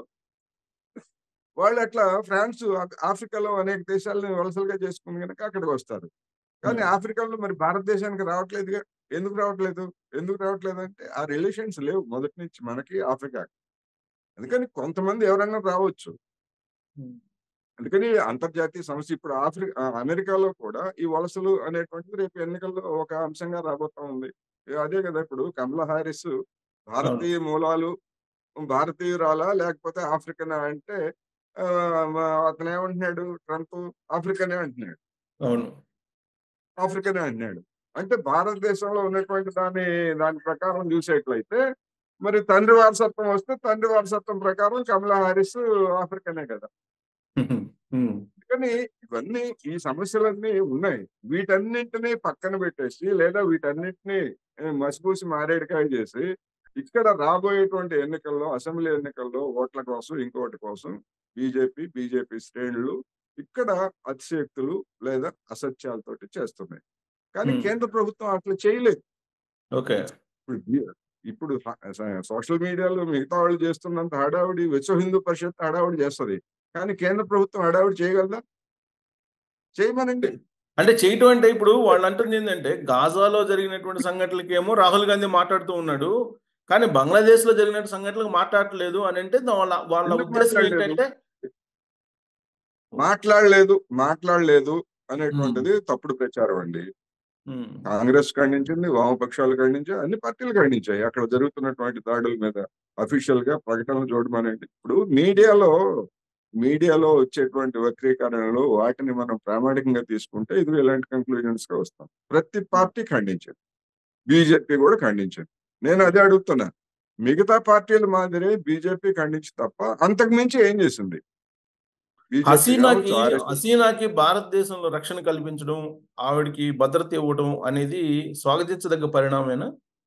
వాళ్ళు అట్లా ఫ్రాన్స్ ఆ- ఆఫ్రికాలో అనేక దేశాలని వలసలుగా చేసుకుని కనుక అక్కడికి వస్తారు కానీ ఉమ్, ఆఫ్రికాలో మరి భారతదేశానికి రావట్లేదుగా ఎందుకు రావట్లేదు ఎందుకు రావట్లేదు అంటే ఆ రిలేషన్స్ లేవు మొదటి నుంచి మనకి ఆఫ్రికా అందుకని కొంతమంది ఎవరైనా రావచ్చు ఉమ్, అందుకని అంతర్జాతీయ సమస్య ఇప్పుడు ఆఫ్రికా ఆ, అమెరికాలో కూడా ఈ వలసలు అనేటువంటిది రేపు ఎన్నికల్లో ఒక అంశంగా రాబోతా ఉంది ఇక అదే కదా ఇప్పుడు కమలా హారిస్ అవును భారతీయ మూలాలు భారతీయురాలా లేకపోతే ఆఫ్రికన్ అంటే ఆ, మ- అతను ఏమంటున్నాడు ట్రంప్ ఆఫ్రికనే అంటున్నాడు అవును ఆఫ్రికనే అంటున్నాడు అంటే భారతదేశంలో ఉన్నటువంటి దాని దాని ప్రకారం చూసేట్లయితే మరి తండ్రి వారసత్వం వస్తే తండ్రి వారసత్వం ప్రకారం కమలా హారిస్ ఆఫ్రికనే కదా ఉమ్, ఉమ్, కానీ ఇవన్నీ ఈ సమస్యలన్నీ ఉన్నాయి వీటన్నింటినీ పక్కన పెట్టేసి లేదా వీటన్నిటిని ఏ, మసిపూసి మారేడుకాయ చేసి ఇక్కడ రాబోయేటువంటి ఎన్నికల్లో అసెంబ్లీ ఎన్నికల్లో ఓట్ల కోసం ఇంకోటి కోసం బీజేపీ బీజేపీ శ్రేణులు ఇక్కడ అతిశక్తులు లేదా అసత్యాలతోటి చేస్తున్నాయి కానీ ఉమ్, కేంద్ర ప్రభుత్వం అట్లా చేయలేదు ఓకే ఇప్పుడు బి- ఇప్పుడు సోషల్ మీడియాలో మిగతా వాళ్ళు చేస్తున్నంత హడావుడి విశ్వ హిందూ పరిషత్ హడావుడి చేస్తది కానీ కేంద్ర ప్రభుత్వం హడావుడి చేయగలదా చేయమనండి అంటే చేయటం అంటే ఇప్పుడు వాళ్ళు అంటుంది ఏంటంటే గాజాలో జరిగినటువంటి సంఘటనలకేమో రాహుల్ గాంధీ మాట్లాడుతూ ఉన్నాడు కానీ బంగ్లాదేశ్ లో జరిగిన సంఘటనలకు మాట్లాడలేదు అని అంటే వాళ్ళ వాళ్ళ ఎందుకు ఉద్దేశం మాట్లాడలేదు ఏంటంటే మాట్లాడలేదు మాట్లాడలేదు అనేటువంటిది తప్పుడు ప్రచారం అండి ఉమ్, కాంగ్రెస్ ఖండించింది వామపక్షాలు ఖండించాయి అన్ని పార్టీలు ఖండించాయి అక్కడ జరుగుతున్నటువంటి దాడుల మీద అఫీషియల్ గా ప్రకటనలు చూడమనండి ఇప్పుడు మీడియాలో మీడియాలో వచ్చేటువంటి వక్రీకరణలు వాటిని మనం ప్రామాణికంగా తీసుకుంటే ఇది ఇలాంటి కంక్లూజన్స్ గా వస్తాం ప్రతి పార్టీ ఖండించింది బీజేపీ కూడా ఖండించింది నేను అదే అడుగుతున్నా మిగతా పార్టీల మాదిరి బీజేపీ ఖండించి తప్ప అంతకు మించి ఏం చేసింది బీజేపీ హసీనాకి కావచ్చు, RSS హసీనాకి భారతదేశంలో రక్షణ కల్పించడం ఆవిడకి భద్రత ఇవ్వడం అనేది స్వాగతించదగ్గ పరిణామేనా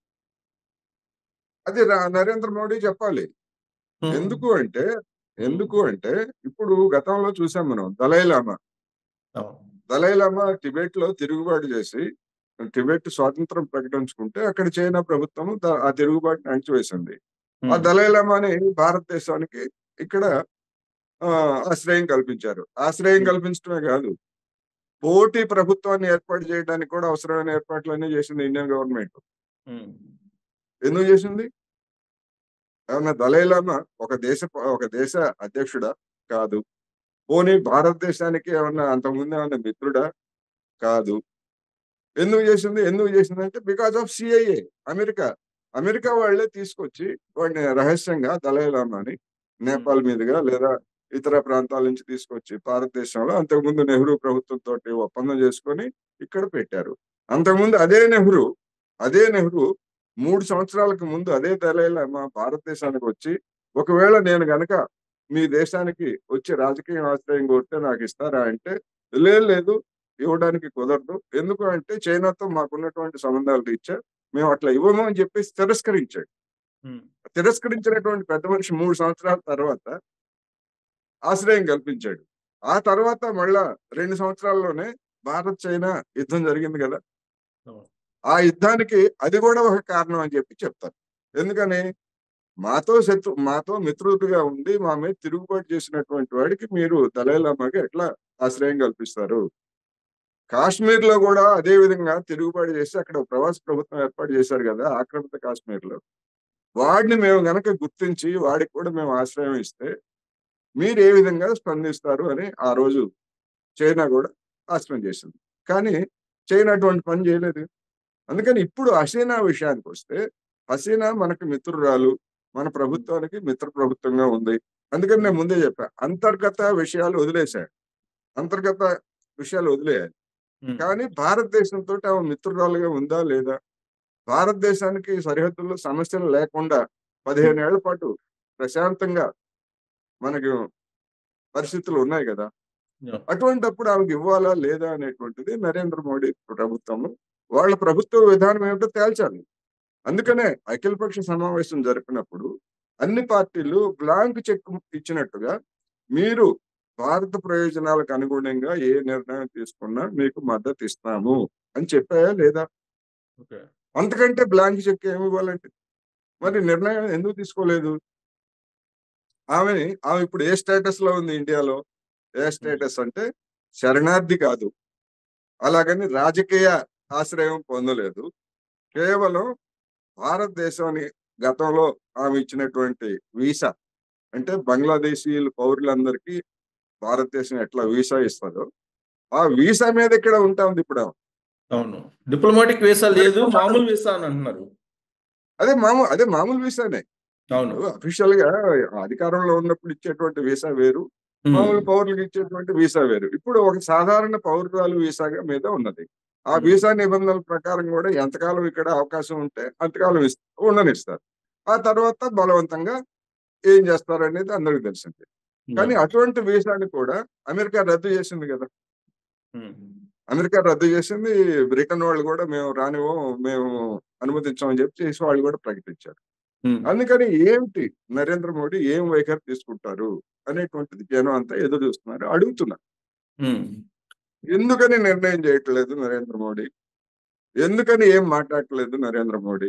అది రా- నరేంద్ర మోడీ చెప్పాలి ఉమ్, ఎందుకు అంటే ఎందుకు అంటే ఇప్పుడు గతంలో చూసాం మనం దలైలామా అవును. దలైలామా టిబెట్ లో తిరుగుబాటు చేసి టిబెట్ స్వాతంత్రం ప్రకటించుకుంటే అక్కడ చైనా ప్రభుత్వం ద- ఆ తిరుగుబాటుని అణచివేసింది ఆ ఉమ్, దలైలామాని భారతదేశానికి ఇక్కడ ఆ, ఆశ్రయం కల్పించారు ఆశ్రయం కల్పించడమే కాదు పోటీ ప్రభుత్వాన్ని ఏర్పాటు చేయడానికి కూడా అవసరమైన ఏర్పాట్లన్నీ చేసింది ఇండియన్ గవర్నమెంట్ ఉమ్, ఎందుకు చేసింది ఏమన్నా దలైలామా ఒక దేశ ఒక దేశ అధ్యక్షుడా కాదు పోనీ భారతదేశానికి ఏమన్నా అంతకుముందు ఏమన్నా మిత్రుడా కాదు ఎందుకు చేసింది ఎందుకు చేసింది అంటే because of CIA America America వాళ్ళే తీసుకొచ్చి వాడిని రహస్యంగా దలైలామాని నేపాల్ మీదుగా లేదా ఇతర ప్రాంతాల నుంచి తీసుకొచ్చి భారతదేశంలో అంతకుముందు నెహ్రూ ప్రభుత్వంతో ఒప్పందం చేసుకొని ఇక్కడ పెట్టారు అంతకుముందు అదే నెహ్రూ అదే నెహ్రూ మూడు సంవత్సరాలకు ముందు అదే దలైలామా భారతదేశానికి వచ్చి ఒకవేళ నేను గనక మీ దేశానికి వచ్చి రాజకీయ ఆశ్రయం కోరితే నాకు ఇస్తారా అంటే లేదు లేదు ఇవ్వడానికి కుదరదు ఎందుకు అంటే చైనాతో మాకున్నటువంటి సంబంధాలు రీత్యా మేము అట్లా ఇవ్వము అని చెప్పేసి తిరస్కరించాడు ఉమ్, తిరస్కరించినటువంటి పెద్ద మనిషి మూడు సంవత్సరాల తర్వాత ఆశ్రయం కల్పించాడు ఆ తర్వాత మళ్ళా రెండు సంవత్సరాల్లోనే భారత్ చైనా యుద్ధం జరిగింది కదా అవును. ఆ యుద్ధానికి అది కూడా ఒక కారణం అని చెప్పి చెప్తారు ఎందుకని మాతో శత్రు మాతో మిత్రుడిగా ఉండి మా మీద తిరుగుబాటు చేసినటువంటి వాడికి మీరు దళైలామాకి ఎట్లా ఆశ్రయం కల్పిస్తారు కాశ్మీర్ లో కూడా అదే విధంగా తిరుగుబాటు చేసి అక్కడ ప్రవాస ప్రభుత్వం ఏర్పాటు చేశారు కదా ఆక్రమిత కాశ్మీర్ లో వాడిని మేము గనక గుర్తించి వాడికి కూడా మేము ఆశ్రయం ఇస్తే మీరు ఏ విధంగా స్పందిస్తారు అని ఆ రోజు చైనా కూడా ఆశ్రయం చేసింది కానీ చైనా అటువంటి పని చేయలేదు అందుకని ఇప్పుడు హసీనా విషయానికి వస్తే హసీనా మనకి మిత్రురాలు మన ప్రభుత్వానికి మిత్ర ప్రభుత్వంగా ఉంది అందుకని నేను ముందే చెప్పా అంతర్గత విషయాలు వదిలేశాడు అంతర్గత విషయాలు వదిలేయాలి ఉమ్, కానీ భారతదేశంతో ఆమె మిత్రురాలుగా ఉందా లేదా భారతదేశానికి సరిహద్దుల్లో సమస్యలు లేకుండా పదిహేను ఏళ్ల పాటు ప్రశాంతంగా మనకి పరిస్థితులు ఉన్నాయి కదా Yeah. అటువంటప్పుడు ఆమెకి ఇవ్వాలా లేదా అనేటువంటిది నరేంద్ర మోడీ ప్రభుత్వం వాళ్ళ ప్రభుత్వ విధానం ఏమిటో తేల్చాలి అందుకనే అఖిలపక్ష సమావేశం జరిపినప్పుడు అన్ని పార్టీలు బ్లాంక్ చెక్ ఇచ్చినట్టుగా మీరు భారత ప్రయోజనాలకు అనుగుణంగా ఏ నిర్ణయం తీసుకున్నా మీకు మద్దతు ఇస్తాము అని చెప్పాయా లేదా ఓకే అంతకంటే బ్లాంక్ చెక్ ఏమి ఇవ్వాలంటే మరి నిర్ణయం ఎందుకు తీసుకోలేదు ఆమెని ఆమె ఇప్పుడు ఏ స్టేటస్ లో ఉంది ఇండియాలో ఏ స్టేటస్ అంటే శరణార్థి కాదు అలాగని రాజకీయ ఆశ్రయం పొందలేదు కేవలం భారతదేశాన్ని గతంలో ఆమె ఇచ్చినటువంటి వీసా అంటే బంగ్లాదేశీయుల పౌరులందరికీ భారతదేశం ఎట్లా వీసా ఇస్తుందో ఆ వీసా మీద ఇక్కడ ఉంటా ఉంది ఇప్పుడు ఆమె. అవును డిప్లొమాటిక్ వీసా లేదు మామూలు వీసా అని అంటున్నారు అదే మామూలు అదే మామూలు వీసానే అవును అఫీషియల్ గా అధికారంలో ఉన్నప్పుడు ఇచ్చేటువంటి వీసా వేరు ఉమ్, మామూలు పౌరులకు ఇచ్చేటువంటి వీసా వేరు ఇప్పుడు ఒక సాధారణ పౌరురాలు వీసాగా మీద ఉన్నది ఆ Hmm. వీసా నిబంధనల ప్రకారం కూడా ఎంతకాలం ఇక్కడ అవకాశం ఉంటే అంతకాలం ఇస్త- ఉండనిస్తారు ఆ తర్వాత బలవంతంగా ఏం చేస్తారు అనేది అందరికి తెలిసింది కానీ అటువంటి వీసాని కూడా అమెరికా రద్దు చేసింది కదా ఉమ్, అమెరికా రద్దు చేసింది బ్రిటన్ వాళ్ళు కూడా మేము రానివ్వం మేము అనుమతించామని చెప్పి చేసి వాళ్ళు కూడా ప్రకటించారు ఉమ్, అందుకని ఏంటి నరేంద్ర మోడీ ఏం వైఖరి తీసుకుంటారు అనేటువంటిది జనం అంతా ఎదురు చూస్తున్నారు అడుగుతున్నారు ఉమ్. ఎందుకని నిర్ణయం చేయట్లేదు నరేంద్ర మోడీ ఎందుకని ఏం మాట్లాడట్లేదు నరేంద్ర మోడీ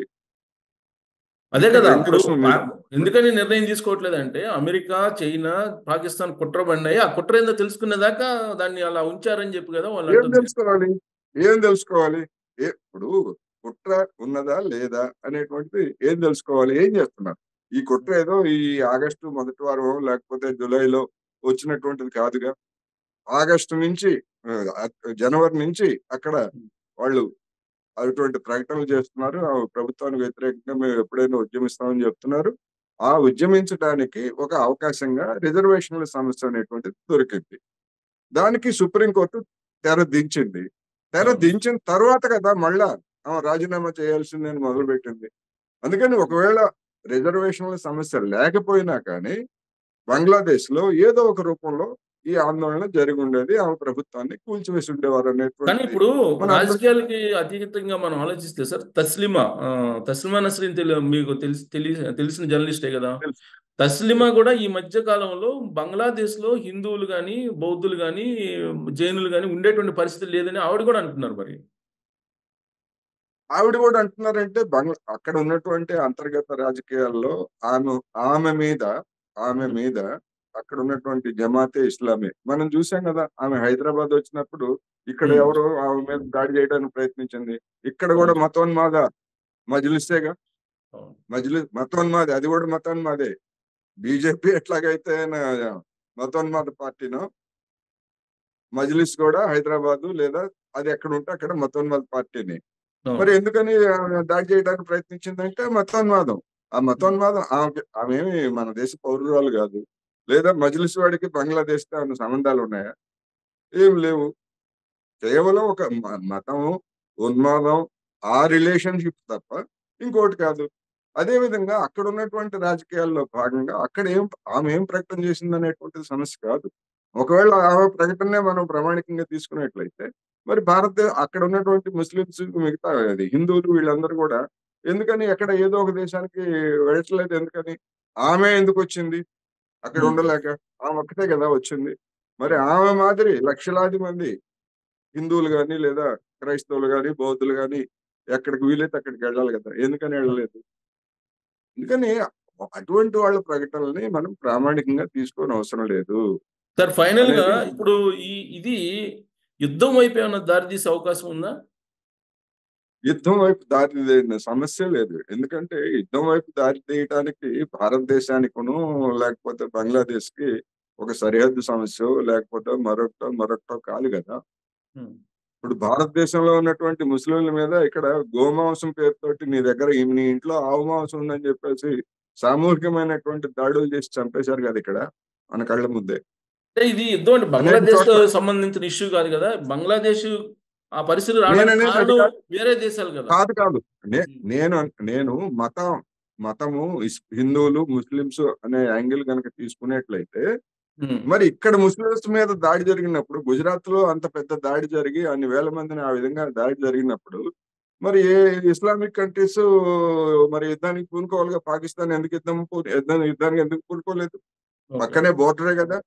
అదే కదా రెండు ఇప్పుడు ప్రశ్నలు మీరు- పా- ఎందుకని నిర్ణయం తీసుకోవట్లేదంటే అమెరికా చైనా పాకిస్తాన్ కుట్ర పడినాయి ఆ కుట్ర ఏందో తెలుసుకునేదాకా దాన్ని అలా ఉంచారని చెప్పి కదా వాళ్ళు ఏం అంటుంది తెలుసుకోవాలి ఏం తెలుసుకోవాలి ఏ ఇప్పుడు కుట్ర ఉన్నదా లేదా అనేటువంటిది ఏం తెలుసుకోవాలి ఏం చేస్తున్నారు ఈ కుట్ర ఏదో ఈ ఆగస్టు మొదటి వారం లేకపోతే జూలైలో వచ్చినటువంటిది కాదుగా ఆగస్టు నుంచి ఆ, జనవరి నుంచి అక్కడ వాళ్ళు అటువంటి ప్రకటనలు చేస్తున్నారు ఆ ప్రభుత్వానికి వ్యతిరేకంగా మేము ఎప్పుడైనా ఉద్యమిస్తామని చెప్తున్నారు ఆ ఉద్యమించడానికి ఒక అవకాశంగా రిజర్వేషన్ల సమస్య అనేటువంటిది దొరికింది దానికి సుప్రీంకోర్టు తెర దించింది తెర అవును. దించిన తర్వాత కదా మళ్ళా ఆమె రాజీనామా చేయాల్సిందని మొదలు పెట్టింది అందుకని ఒకవేళ రిజర్వేషన్ల సమస్య లేకపోయినా కానీ బంగ్లాదేశ్ లో ఏదో ఒక రూపంలో ఈ ఆందోళన జరిగి ఉండేది ఆమె ప్రభుత్వాన్ని కూల్చివేసి ఉండేవారు కానీ అనేటువంటి ఇప్పుడు మన అందరి- రాజకీయాలకి అతీతంగా మనం ఆలోచిస్తే సార్ తస్లిమా ఆ, తస్లిమా నస్రీన్ తెలి మీకు తెలిసి తెలి తెలిసిన జర్నలిస్టే కదా తెలుసు. తస్లిమా కూడా ఈ మధ్య కాలంలో బంగ్లాదేశ్ లో హిందువులు కానీ బౌద్ధులు కానీ జైనులు కానీ ఉండేటువంటి పరిస్థితి లేదని ఆవిడ కూడా అంటున్నారు మరి ఆవిడ కూడా అంటున్నారంటే బంగ్లా అక్కడ ఉన్నటువంటి అంతర్గత రాజకీయాల్లో ఆమె ఆమె మీద ఆమె మీద అక్కడ ఉన్నటువంటి జమాతే ఇస్లామీ మనం చూసాం కదా ఆమె హైదరాబాద్ వచ్చినప్పుడు ఇక్కడ Hmm. ఎవరో ఆమె మీద దాడి చేయడానికి ప్రయత్నించింది ఇక్కడ కూడా అవును. మతోన్మాద మజ్లిసేగా అవును. మజ్లిస్ మతోన్మాది అది కూడా మతోన్మాదే బీజేపీ ఎట్లాగైతే నా- మతోన్మాద పార్టీనో మజ్లిస్ కూడా హైదరాబాద్ లేదా అది ఎక్కడ ఉంటే అక్కడ మతోన్మాద పార్టీని అవును. మరి ఎందుకని ఆమె దాడి చేయడానికి ప్రయత్నించిందంటే మతోన్మాదం ఆ మతోన్మాదం ఆమె ఆమె ఏమి మన దేశ పౌరురాలు కాదు లేదా మజ్లిస్ వాడికి బంగ్లాదేశ్ తో ఏమైనా సంబంధాలు ఉన్నాయా ఏం లేవు కేవలం ఒక మ- మతం ఉన్మాదం ఆ రిలేషన్షిప్ తప్ప ఇంకోటి కాదు అదే విధంగా అక్కడ ఉన్నటువంటి రాజకీయాల్లో భాగంగా అక్కడ ఏం ఆమె ఏం ప్రకటన చేసింది అనేటువంటిది సమస్య కాదు ఒకవేళ ఆమె ప్రకటనే మనం ప్రామాణికంగా తీసుకున్నట్లయితే మరి భారత అక్కడ ఉన్నటువంటి ముస్లింస్ మిగతా అది హిందువులు వీళ్ళందరూ కూడా ఎందుకని ఎక్కడ ఏదో ఒక దేశానికి వెళ్ళట్లేదు ఎందుకని ఆమె ఎందుకు వచ్చింది అక్కడ Hmm. ఉండలేక ఆమె ఒక్కటే కదా వచ్చింది మరి ఆమె మాదిరి లక్షలాది మంది హిందువులు కానీ లేదా క్రైస్తవులు కానీ బౌద్ధులు కానీ ఎక్కడికి వీలైతే అక్కడికి వెళ్ళాలి కదా ఎందుకని వెళ్ళలేదు ఎందుకని అటువంటి వాళ్ళ ప్రకటనల్ని మనం ప్రామాణికంగా తీసుకోని అవసరం లేదు సార్ ఫైనల్ గా అనేది- ఇప్పుడు ఈ ఇది యుద్ధం వైపు ఏమైనా దారి తీసే అవకాశం ఉందా యుద్ధం వైపు దారి తీయని సమస్య లేదు ఎందుకంటే యుద్ధం వైపు దారి తీయటానికి భారతదేశానికిను లేకపోతే బంగ్లాదేశ్ కి ఒక సరిహద్దు సమస్య లేకపోతే మరొకటో మరొకటో కాదు కదా ఉమ్. ఇప్పుడు భారతదేశంలో ఉన్నటువంటి ముస్లింల మీద ఇక్కడ గోమాంసం పేరుతోటి నీ దగ్గర ఈ- నీ ఇంట్లో ఆవు మాంసం ఉందని చెప్పేసి సామూహికమైనటువంటి దాడులు చేసి చంపేశారు కదా ఇక్కడ మన కళ్ళ ముందే అంటే ఇది యుద్ధం అంటే బంగ్లాదేశ్ తో చోట్ల- సంబంధించిన ఇష్యూ కాదు కదా బంగ్లాదేశ్ ఆ పరిస్థితులు రావడానికి నేననేది అది కారణం కాదు. వేరే దేశాలు కదా కాదు కాదు నే- ఉమ్. నేను నేను మతం మతము ఇస్- హిందువులు ముస్లింస్ అనే యాంగిల్ కనుక తీసుకునేట్లయితే ఉమ్. మరి ఇక్కడ ముస్లింస్ మీద దాడి జరిగినప్పుడు గుజరాత్ లో అంత పెద్ద దాడి జరిగి అన్ని వేల మందిని ఆ విధంగా దాడి జరిగినప్పుడు మరి ఏ ఇస్లామిక్ కంట్రీస్ మరి యుద్ధానికి పూనుకోవాలిగా పాకిస్తాన్ ఎందుకు యుద్ధం పూ- యుద్ధం యుద్ధానికి ఎందుకు పూనుకోలేదు ఓకే. పక్కనే బోర్డరే కదా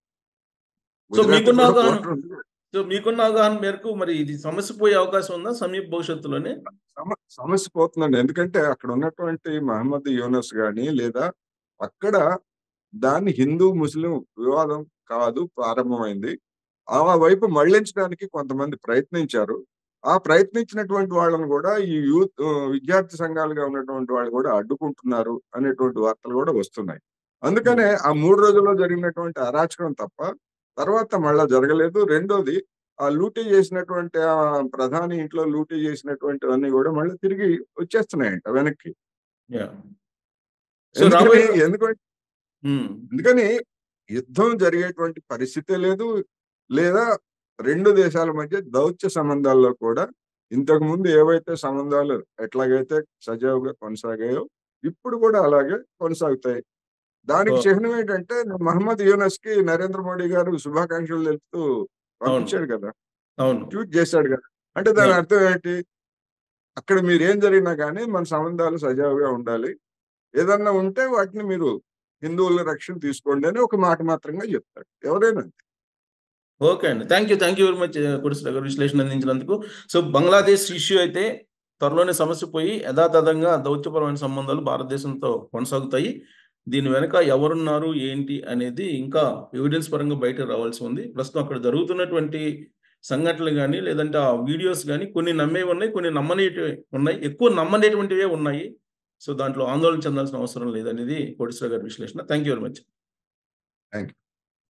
సో గుజరాత్ మీకున్న కూడా అవగాహన border ఉంది. సో మీకున్న అవగాహన మేరకు మరి ఇది సమస్య పోయే అవకాశం ఉందా సమీప భవిష్యత్తులోనే సమ- సమస్య పోతుందండి ఎందుకంటే అక్కడ ఉన్నటువంటి మహమ్మద్ యూనస్ గాని లేదా అక్కడ దాన్ని హిందూ ముస్లిం వివాదం కాదు ప్రారంభమైంది ఆ వైపు మళ్లించడానికి కొంతమంది ప్రయత్నించారు ఆ ప్రయత్నించినటువంటి వాళ్ళని కూడా ఈ యూత్ ఆ, విద్యార్థి సంఘాలుగా ఉన్నటువంటి వాళ్ళు కూడా అడ్డుకుంటున్నారు అనేటువంటి వార్తలు కూడా వస్తున్నాయి అందుకనే ఆ మూడు రోజుల్లో జరిగినటువంటి అరాచకం తప్ప తర్వాత మళ్ళా జరగలేదు రెండోది ఆ లూటీ చేసినటువంటి ఆ ప్రధాని ఇంట్లో లూటీ చేసినటువంటివన్నీ కూడా మళ్ళీ తిరిగి వచ్చేస్తున్నాయంట వెనక్కి Yeah. సో ఎందుకని రాబోయే ఎందుకంటే ఉమ్. ఎందుకని యుద్ధం జరిగేటువంటి పరిస్థితే లేదు లేదా రెండు దేశాల మధ్య దౌత్య సంబంధాల్లో కూడా ఇంతకు ముందు ఏవైతే సంబంధాలు ఎట్లాగైతే సజావుగా కొనసాగాయో ఇప్పుడు కూడా అలాగే కొనసాగుతాయి దానికి ఓ. చిహ్నం ఏంటంటే మహమ్మద్ యూనస్ కి నరేంద్ర మోడీ గారు శుభాకాంక్షలు తెలుపుతూ పంపించాడు కదా అవును ట్వీట్ చేశాడు కదా అంటే దాని Yeah. అర్థం ఏంటి అక్కడ మీరు ఏం జరిగినా కానీ మన సంబంధాలు సజావుగా ఉండాలి ఏదన్నా ఉంటే వాటిని మీరు హిందువుల రక్షణ తీసుకోండి అని ఒక మాట మాత్రంగా చెప్తాడు ఎవరైనా అంతే. ఓకే అండి thank you thank you very much కుడిసి గారు విశ్లేషణ అందించినందుకు సో బంగ్లాదేశ్ ఇష్యూ అయితే త్వరలోనే సమస్య పోయి యథాతథంగా దౌత్యపరమైన సంబంధాలు భారతదేశంతో కొనసాగుతాయి దీని వెనక ఎవరున్నారు ఏంటి అనేది ఇంకా ఎవిడెన్స్ పరంగా బయట రావాల్సి ఉంది ప్రస్తుతం అక్కడ జరుగుతున్నటువంటి సంఘటనలు కానీ లేదంటే ఆ వీడియోస్ కానీ కొన్ని నమ్మేవి ఉన్నాయి కొన్ని నమ్మనేటివి ఉన్నాయి ఎక్కువ నమ్మనేటువంటివే ఉన్నాయి సో దాంట్లో ఆందోళన చెందాల్సిన అవసరం లేదనేది కోటేశ్వర గారి విశ్లేషణ thank you very much Thank you.